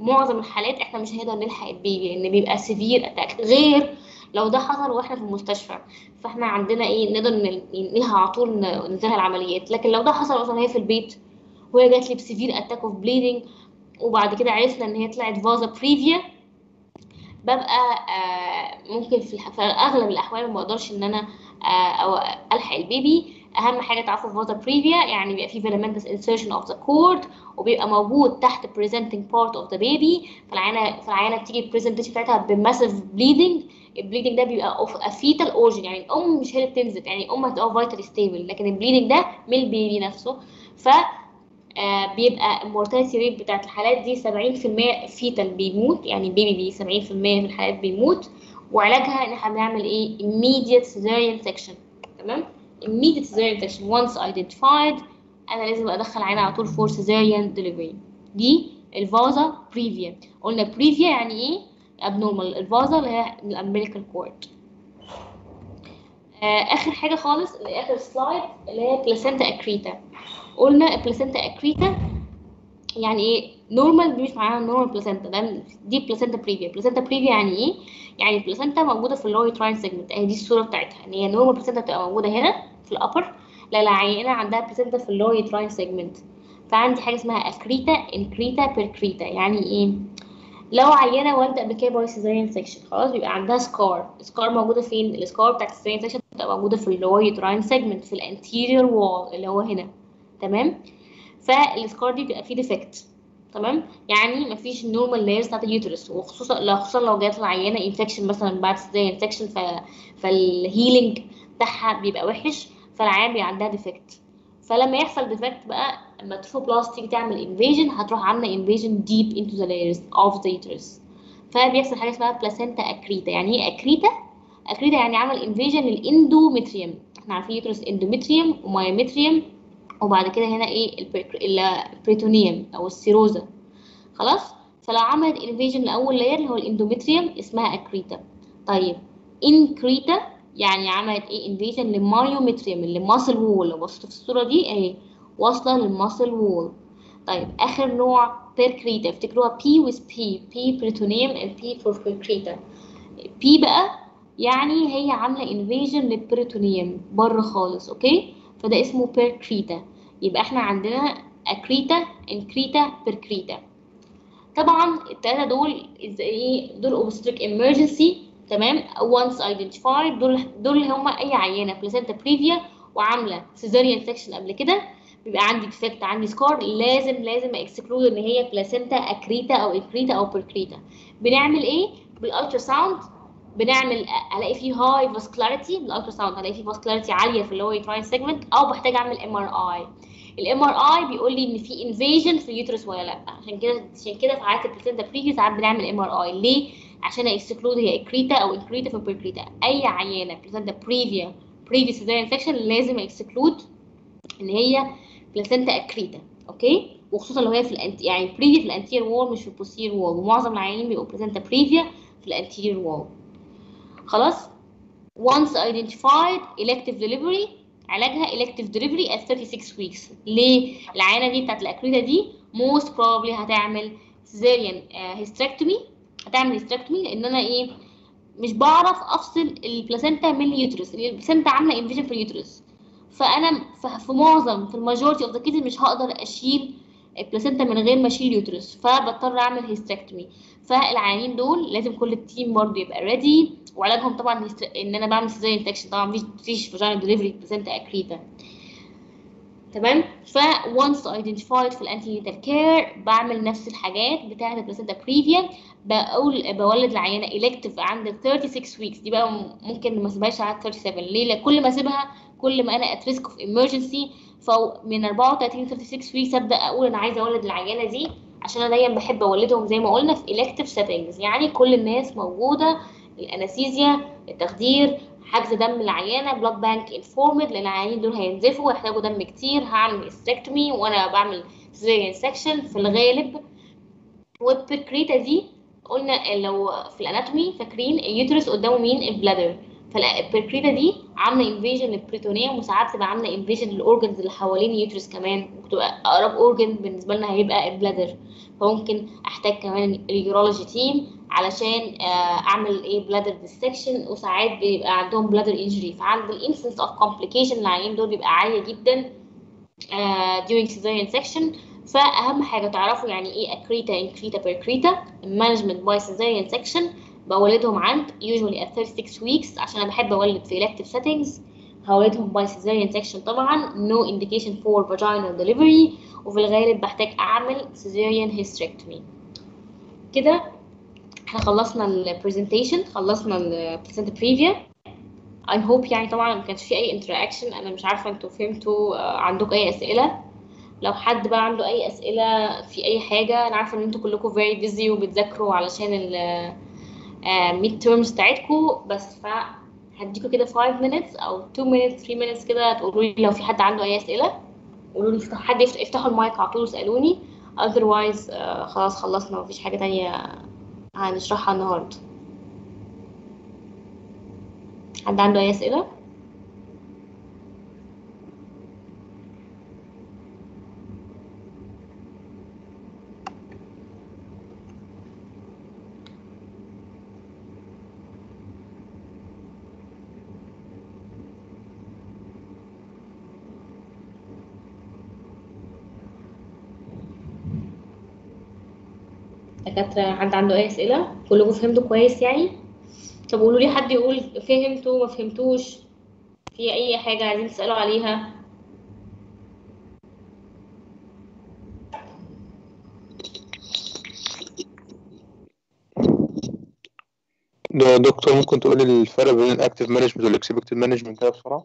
معظم الحالات احنا مش هنقدر نلحق البيبي لان بيبقى سيفير اتاك غير لو ده حصل واحنا في المستشفى فاحنا عندنا ايه نقدر نل- ننقلها على طول ن- ننزلها العمليات لكن لو ده حصل مثلا هي في البيت وهي جات لي بسيفير اتاك اوف بليدنج وبعد كده عرفنا ان هي طلعت فازا بريفيا ببقى آه، ممكن في, الح- في اغلب الاحوال ما اقدرش ان انا آه، او الحق البيبي اهم حاجه تعرفوا فازا بريفيا يعني بيبقى في filamentous insertion of the cord وبيبقى موجود تحت presenting part of the baby فالعينه فالعينه بتيجي البرزنتيشن بتاعتها بماسيف bleeding البليدنج ده بيبقى of a fetal origin يعني الام مش هي اللي بتنزل يعني الام هتبقى فايتال ستيبل لكن البليدنج ده من البيبي نفسه ف آه، بيبقى المورتاليتي ريت بتاعت الحالات دي 70% فيتال بيموت يعني البيبي بي 70% من الحالات بيموت وعلاجها ان احنا بنعمل ايه immediate cesarean section تمام immediate cesarean section once identified انا لازم ادخل عينها على طول for cesarean delivery دي الفازا بريفيا قلنا بريفيا يعني ايه abnormal الفازا اللي هي الامبليكال كورد اخر حاجه خالص اللي اخر سلايد اللي هي بلاسينتا اكريتا قلنا البلاسينتا اكريتا يعني ايه نورمال دي مش معناها نورمال بلاسينتا ده دي بلاسينتا بريفيا بلاسينتا بريفيا يعني ايه يعني البلاسينتا موجوده في اللوري تراين سيجمنت اهي دي الصوره بتاعتها ان هي نورمال بلاسينتا بتبقى موجوده هنا في الابر لا العينه عندها بلاسينتا في اللوري تراين سيجمنت فعندي حاجه اسمها اكريتا انكريتا بيركريتا يعني ايه لو عينه والده قبل كده باي سيزاريان سيكشن خلاص بيبقى عندها سكار سكار موجوده فين السكار بتاعت السيزاريان سيكشن بتبقى موجوده في اللور يوتراين سيجمنت في الانتيريور وول اللي هو هنا تمام فالسكار دي بيبقى فيه ديفكت تمام يعني مفيش نورمال لايرز بتاعت اليوترس وخصوصا لو خصوصا لو جات العيانه انفكشن مثلا بعد سيزاريان سيكشن ف... فالهيلينج بتاعها بيبقى وحش فالعيان بيبقى عندها ديفكت فلما يحصل ديفكت بقى لما تروفوبلاست تيجي تعمل انفيجن هتروح عامله انفيجن ديب انتو ذا لايرز اوف ذا يوترس فبيحصل حاجه اسمها بلاسينتا اكريتا يعني ايه اكريتا اكريتا يعني عمل انفيجن للاندوميتريوم احنا عارفين يوترس اندوميتريوم ومايوميتريوم وبعد كده هنا ايه البريك- البريتونيوم او السيروزا خلاص فلو عملت انفيجن لاول لاير اللي هو الاندوميتريوم اسمها اكريتا طيب انكريتا يعني عملت ايه انفيجن للمايوميتريوم اللي ماسل وول لو بصيتوا في الصوره دي اهي واصله للماسل وول طيب اخر نوع بيركريتا افتكروها بي ويز بي بي بريتونيوم and بي فور بيركريتا بي بقى يعني هي عامله انفيجن للبريتونيوم بره خالص اوكي فده اسمه بيركريتا يبقى احنا عندنا اكريتا انكريتا بيركريتا طبعا التلاتة دول إز- ايه دول اوبستريك emergency تمام once identified دول دول اللي هم اي عينه بلاسينتا بريفيا وعامله سيزاريان سكشن قبل كده بيبقى عندي ديفكت عندي سكار لازم لازم اكسكلود ان هي بلاسينتا اكريتا او اكريتا او بيركريتا بنعمل ايه بالالترا ساوند بنعمل الاقي فيه هاي فاسكولاريتي بالالترا ساوند هلاقي فيه فاسكولاريتي عاليه في اللي هو يوتراين سيجمنت او بحتاج اعمل ام ار اي الام ار اي بيقول لي ان في انفيجن في اليوترس ولا لا عشان كده عشان كده في حالات البلاسينتا بريفيا ساعات بنعمل ام ار اي ليه عشان اكسكلود هي اكريتا او انكريتا في بيركريتا اي عيانه بلاسينتا بريفيا بريفيس سيزاريان سكشن لازم اكسكلود ان هي بلاسينتا اكريتا اوكي وخصوصا لو هي في الانت يعني بريفيا في الانتير وول مش في البوستير وول ومعظم العيانين بيبقوا بلاسينتا بريفيا في الانتير وول خلاص once identified elective delivery علاجها elective delivery at 36 weeks ليه العيانه دي بتاعت الاكريتا دي most probably هتعمل cesarean uh, hysterectomy هتعمل hysterectomy لان انا ايه مش بعرف افصل البلاسينتا من اليوترس البلاسينتا عامله انفيجن في اليوترس فانا ف- في معظم في الماجورتي اوف ذا كيسز مش هقدر اشيل البلاسينتا من غير ما اشيل اليوترس فبضطر اعمل هيستكتومي فالعيانين دول لازم كل التيم برضه يبقى ريدي وعلاجهم طبعا هيست... ان انا بعمل سيزاريان انتكشن طبعا مفيش مفيش فاجينال ديليفري بلاسينتا اكريتا تمام ف once identified في الانتينيتال كير بعمل نفس الحاجات بتاعه البلاسينتا بريفيا بقول بولد العيانه elective عند 36 weeks دي بقى ممكن ما اسيبهاش على 37 ليه لأن كل ما اسيبها كل ما انا at risk of emergency فمن 34 ل 36 weeks ابدا اقول انا عايزه اولد العيانه دي عشان انا دايما بحب اولدهم زي ما قلنا في elective settings يعني كل الناس موجوده الانستيزيا التخدير حجز دم العيانه بلاد بانك انفورمد لان العيانين دول هينزفوا ويحتاجوا دم كتير هعمل استكتومي وانا بعمل سيزيريان سكشن في الغالب والبركريتا دي قلنا لو في الاناتومي فاكرين اليوترس قدامه مين البلادر فالبركريتا دي عامله انفيجن للبريتونيوم وساعات تبقى عامله انفيجن للاورجنز اللي حوالين اليوترس كمان وتبقى اقرب اورجن بالنسبه لنا هيبقى البلادر فممكن احتاج كمان اليورولوجي تيم علشان آه، اعمل ايه بلادر ديسكشن وساعات بيبقى عندهم بلادر انجري فعند الانسنس اوف كومبليكيشن العيان دول بيبقى عاليه جدا آه، during cesarean section فاهم حاجه تعرفوا يعني ايه اكريتا انكريتا بيركريتا management by cesarean section بولدهم عند usually at 36 weeks عشان انا بحب اولد في elective settings هولدهم by cesarean section طبعا no indication for vaginal delivery وفي الغالب بحتاج اعمل cesarean hysterectomy كده احنا خلصنا البرزنتيشن خلصنا البلاسنتا بريفيا I hope يعني طبعا ما كانش في اي interaction انا مش عارفه انتوا فهمتوا آه، عندكم اي اسئله لو حد بقى عنده اي اسئله في اي حاجه انا عارفه ان انتوا كلكم very busy وبتذاكروا علشان ال ميد تيرمز بتاعتكم بس ف هديكوا كده 5 minutes او 2 minutes 3 minutes كده تقولوا لي لو في حد عنده اي اسئله قولوا لي افتح- حد يفتح يفتحوا المايك على طول واسالوني otherwise آه، خلاص خلصنا مفيش حاجه تانية هنشرحها النهارده حد عنده اي اسئله دكاترة حد عنده أي أسئلة؟ كلكم فهمتوا كويس يعني؟ طب قولوا لي حد يقول فهمتوا ما فهمتوش في أي حاجة عايزين تسألوا عليها ده دكتور ممكن تقول لي الفرق بين الاكتيف مانجمنت والاكسبكتد مانجمنت كده بسرعه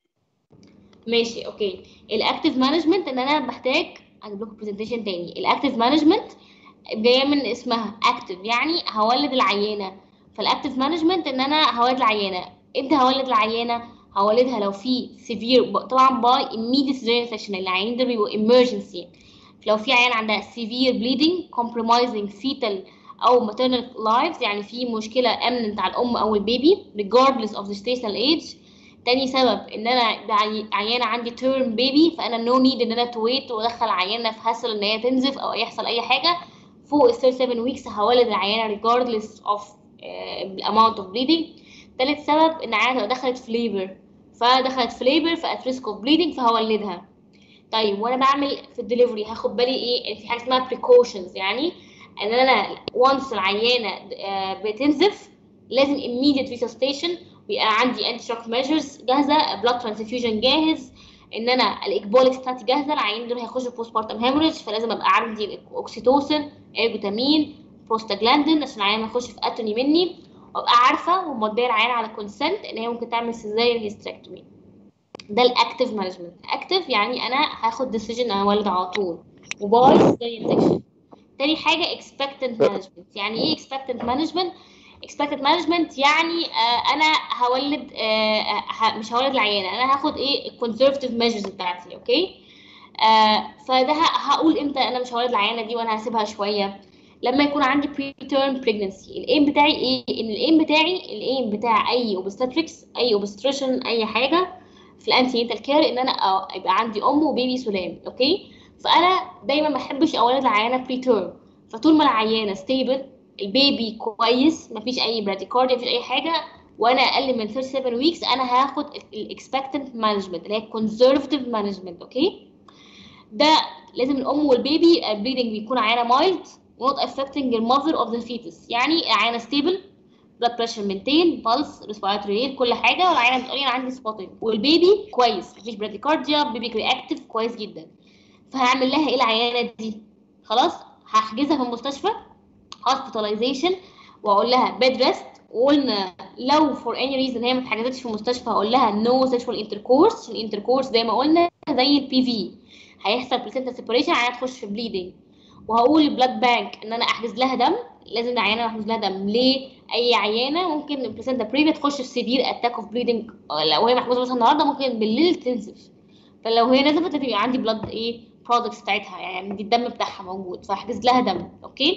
ماشي اوكي الاكتيف مانجمنت ان انا بحتاج اجيب لكم برزنتيشن تاني الاكتيف مانجمنت جايه من اسمها اكتيف يعني هولد العيانه فالاكتيف مانجمنت ان انا هولد العيانه امتى هولد العيانه هولدها لو في سيفير طبعا باي immediate cesarean section العيانين دول بيبقوا emergency لو في عيان عندها severe bleeding compromising fetal او maternal lives يعني في مشكله امن على الام او البيبي regardless of the gestational age تاني سبب ان انا بعي- عيانه عندي تيرم بيبي فانا نو نيد ان انا تويت وادخل عيانه في هسل ان هي تنزف او يحصل اي حاجه فوق ال 37 ويكس هولد العيانه regardless of uh, amount of bleeding تالت سبب ان العيانه تبقى دخلت في ليبر فدخلت في ليبر فات ريسك اوف بليدنج فهولدها طيب وانا بعمل في الدليفري هاخد بالي ايه إن في حاجه اسمها precautions يعني ان انا وانس العيانه آه، بتنزف لازم immediate resuscitation ويبقى عندي انتي شوك ميجرز جاهزه بلاد ترانسفيوجن جاهز ان انا الاكبولكس بتاعتي جاهزه العيانين دول هيخشوا في بوست بارتم هيموريج فلازم ابقى عندي اوكسيتوسن ايرجوتامين بروستاجلاندين عشان العيان ما يخش في اتوني مني وابقى عارفه وموديه العيان على كونسنت ان هي ممكن تعمل سيزاريان هيستريكتومي ده الاكتيف مانجمنت اكتيف يعني انا هاخد ديسيجن انا اولد على طول وباي سيزاريان سيكشن تاني حاجه expectant management يعني ايه expectant management expected management يعني آه انا هولد آه ه- مش هولد العيانه انا هاخد ايه الكونسرفتيف measures بتاعتي اوكي آه فده ه- هقول امتى انا مش هولد العيانه دي وانا هسيبها شويه لما يكون عندي preterm pregnancy الايم بتاعي ايه ان الايم بتاعي الايم بتاع اي obstetrics اي obstetrician اي حاجه في الانتي نيتال كير ان انا أ- يبقى عندي ام وبيبي سلام اوكي فانا دايما ما بحبش اولد العيانه preterm فطول ما العيانه ستيبل البيبي كويس مفيش اي براديكارديا مفيش اي حاجه وانا اقل من 37 ويكس انا هاخد الاكسبكتنت مانجمنت اللي هي كونزرفتيف مانجمنت اوكي ده لازم الام والبيبي البليدنج بيكون عيانه مايلد not affecting the mother of the fetus يعني عيانه ستيبل blood pressure maintain pulse respiratory rate كل حاجه والعيانه بتقولي انا عندي spotting والبيبي كويس مفيش براديكارديا بيبي رياكتيف كويس جدا فهعمل لها ايه العيانه دي خلاص هحجزها في المستشفى hospitalization واقول لها bed rest وقلنا لو for any reason هي ما اتحجزتش في المستشفى هقول لها no sexual intercourse عشان الانتركورس زي ما قلنا زي البي في هيحصل placenta separation عيانه تخش في bleeding وهقول بلاد بانك ان انا احجز لها دم لازم العيانه احجز لها دم ليه اي عيانه ممكن البلاسنتا بريفيا تخش في سيفير اتاك اوف بليدنج لو هي محجوزه مثلا النهارده ممكن بالليل تنزف فلو هي نزفت هتبقى عندي بلاد ايه برودكتس بتاعتها يعني دي الدم بتاعها موجود فاحجز لها دم اوكي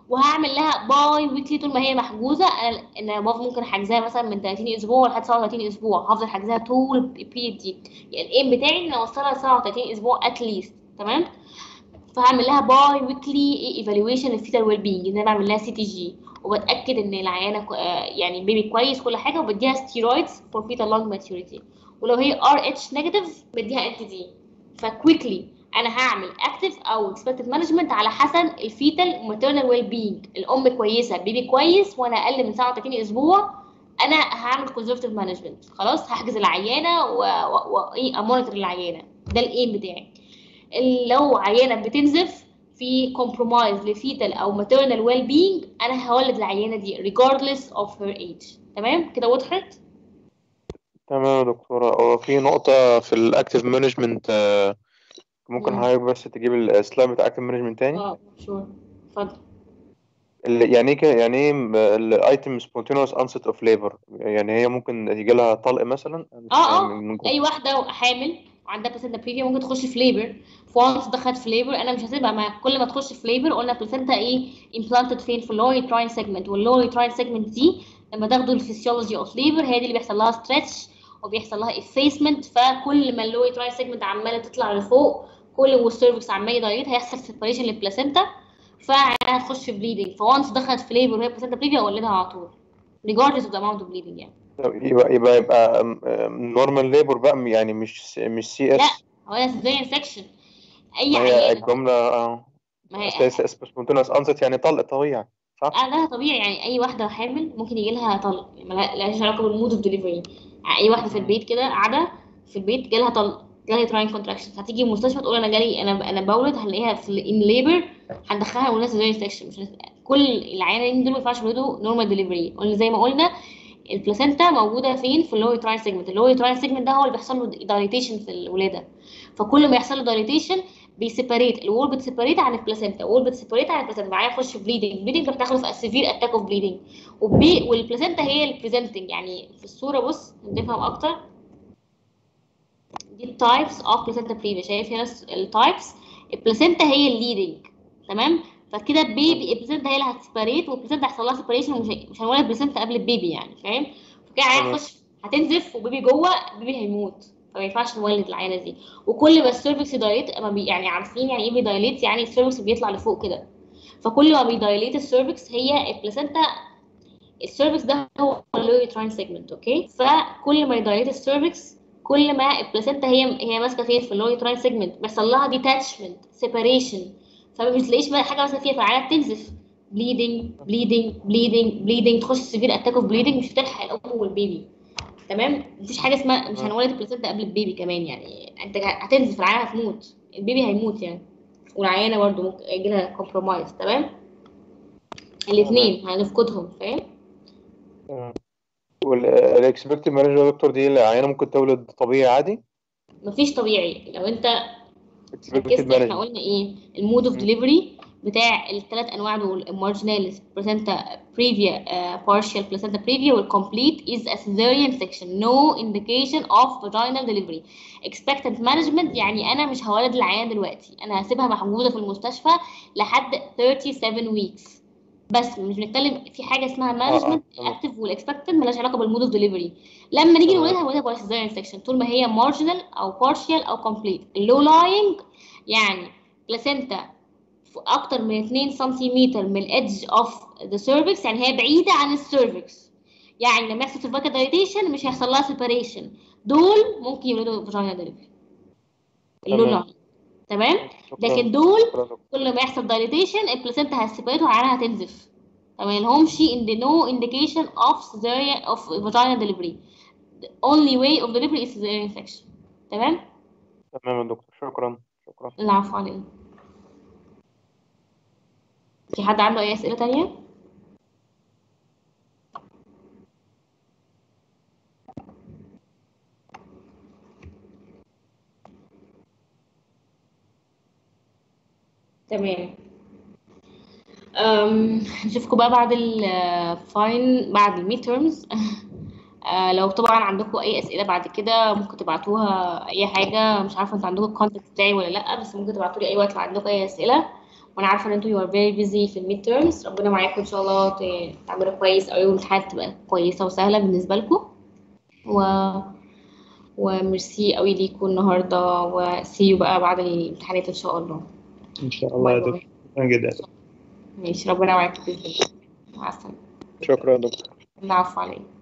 وهعمل لها باي ويكلي طول ما هي محجوزه انا انا ممكن حاجزاها مثلا من 30 اسبوع لحد 37 اسبوع هفضل حاجزاها طول البيريد دي يعني الايم بتاعي ان اوصلها ل 37 اسبوع اتليست تمام فهعمل لها باي ويكلي ايفالويشن الفيتال ويل بينج ان انا بعمل لها سي تي جي وبتاكد ان العيانه كو- آه، يعني البيبي كويس كل حاجه وبديها ستيرويدز فور فيتال لونج ماتيوريتي ولو هي ار اتش نيجاتيف بديها ان تي دي فكويكلي انا هعمل اكتف او اكسبكتد مانجمنت على حسب الفيتال وماتيرنال ويل بينج الام كويسه البيبي كويس وانا اقل من 37 اسبوع انا هعمل كونزرفتيف مانجمنت خلاص هحجز العيانه وايه امونيتور العيانه ده الايم بتاعي ال- لو عيانه بتنزف في كومبرومايز لفيتال او ماتيرنال ويل بينج انا هولد العيانه دي regardless of her age تمام كده وضحت تمام يا دكتورة هو في نقطة في الأكتيف مانجمنت ممكن مم. حضرتك بس تجيب السلايد بتاع أكتيف مانجمنت تاني اه شور اتفضل ال- يعني ايه كده- يعني ايه الايتم سبونتينوس انست اوف ليبر يعني هي ممكن يجي لها طلق مثلا اه اه من اي واحده حامل وعندها بلاسنتا بريفيا ممكن تخش في ليبر فونس دخلت في ليبر انا مش هسيبها مع كل ما تخش في ليبر قلنا بلاسنتا ايه امبلانتد فين في اللوري تراين سيجمنت واللوري تراين سيجمنت دي لما تاخدوا الفسيولوجي اوف ليبر هي دي اللي بيحصل لها ستريتش وبيحصل لها افيسمنت فكل ما اللوري تراين سيجمنت عماله تطلع لفوق كل والسيرفكس عمال يدايرت هيحصل سيبريشن للبلاسنتا فهتخش في بليدنج فونس دخلت في ليبر وهي بلاسنتا بريفيا اولدها على طول regardless of the amount of bleeding يعني يبقى يبقى يبقى نورمال ليبر بقى يعني مش مش سي لا اس هو ده سيزيريان سكشن اي ما هي عيانه الجملة اه ما هي سبونتينوس انست يعني طلق طبيعي صح؟ اه ده طبيعي يعني اي واحده حامل ممكن يجي لها طلق ملهاش علاقه بالمود اوف ديليفري اي واحده في البيت كده قاعده في البيت جالها طلق جالها تراين كونتراكشنز هتيجي المستشفى تقول انا جالي انا انا بولد هنلاقيها في ان ليبر هندخلها نقول لها سيزيريان سكشن مش هنس- كل العيانين دول ما ينفعش يولدوا نورمال ديليفري قلنا زي ما قلنا البلاسنتا موجوده فين في اللوري تراين سيجمنت اللوري تراين سيجمنت ده هو اللي بيحصل له دايليتيشن في الولاده فكل ما يحصل له دايليتيشن بيسيبريت الوول بتسيبريت عن البلاسنتا الوول بتسيبريت عن البلاسنتا معايا يخش في بليدنج بليدنج بتاخده في سيفير اتاك اوف بليدنج والبلاسنتا هي البريزنتنج يعني في الصوره بص نفهم اكتر دي التايبس اوف بلاسنتا بريفيا شايف هنا التايبس البلاسنتا هي الليدنج تمام فكده البيبي البلاسنتا هي اللي هتسيبريت والبلاسنتا هيحصل لها سيبريشن ومش هي- مش هنولد بلاسنتا قبل البيبي يعني فاهم فكده عيان تمام. هيخش هتنزف وبيبي جوه البيبي هيموت فما ينفعش نولد العينه دي وكل ما السيرفكس دايليت اما بي يعني عارفين يعني ايه بيدايليت يعني السيرفكس بيطلع لفوق كده فكل ما بيدايليت السيرفكس هي البلاسنتا السيرفكس ده هو اللوري تراين سيجمنت اوكي فكل ما يدايليت السيرفكس كل ما البلاسنتا هي هي ماسكه فين في اللوري تراين سيجمنت بيحصل لها ديتاتشمنت سيباريشن فما بتلاقيش بقى حاجه ماسكه فيها فالعينه بتنزف بليدنج بليدنج بليدنج بليدنج تخش سيفير اتاك اوف بليدنج مش هتلحق الام والبيبي تمام مفيش حاجه اسمها مش هنولد البلاسنتا قبل البيبي كمان يعني انت هتنزف العيانه هتموت البيبي هيموت يعني والعيانه برضه ممكن يجي لها كومبرومايز تمام الاثنين هنفقدهم فاهم والاكسبكتد مانجر يا دكتور دي العيانة ممكن تولد طبيعي عادي مفيش طبيعي لو انت اكسبكتد ركزت احنا مانجر قلنا ايه المود اوف مم. ديليفري بتاع الثلاث انواع دول المارجناليس بلاسنتا بريفيا بارشال بلاسنتا بريفيا والكومبليت از a cesarean section no indication of vaginal delivery expected management يعني انا مش هولد العيان دلوقتي انا هسيبها محجوزه في المستشفى لحد 37 weeks بس مش بنتكلم في حاجه اسمها مانجمنت تمام. اكتف والاكسبكتد مالهاش علاقه بالمود اوف ديليفري لما نيجي تمام. نولدها نولدها باي سيزاريان سيكشن طول ما هي مارجنال او بارشال او كومبليت اللو لاينج يعني بلاسنتا في اكتر من 2 سنتيمتر من الادج اوف ذا سيرفكس يعني هي بعيده عن السيرفكس يعني لما يحصل سيرفيكال دايليتيشن مش هيحصل لها سيباريشن دول ممكن يولدوا فاجينا ديليفري اللو تمام. لاين تمام شكرا لكن دول شكرا دكتور. كل ما يحصل دايليتيشن البلاسنتا هتسيبريت وعينها هتنزف فما لهمش in the no indication of cesarean of vaginal delivery the only way of delivery is cesarean section تمام تمام يا دكتور شكرا شكرا العفو عليك في حد عنده اي اسئله تانية تمام أم، نشوفكم بقى بعد الفاين بعد الميد تيرمز لو طبعا عندكم اي اسئله بعد كده ممكن تبعتوها اي حاجه مش عارفه انتوا عندكم الكونتاكت بتاعي ولا لا بس ممكن تبعتوا لي اي وقت لو عندكم اي اسئله وانا عارفه ان انتوا you are very busy في الميد تيرمز ربنا معاكم ان شاء الله ت- تعملوا كويس قوي والامتحانات تبقى كويسه وسهله بالنسبه لكم و وميرسي قوي ليكم النهارده وسي يو بقى بعد الامتحانات ان شاء الله ان شاء الله يا باي دكتور باي. شكرا جدا ماشي ربنا معاكم باذن الله مع السلامه شكرا يا دكتور العفو عليك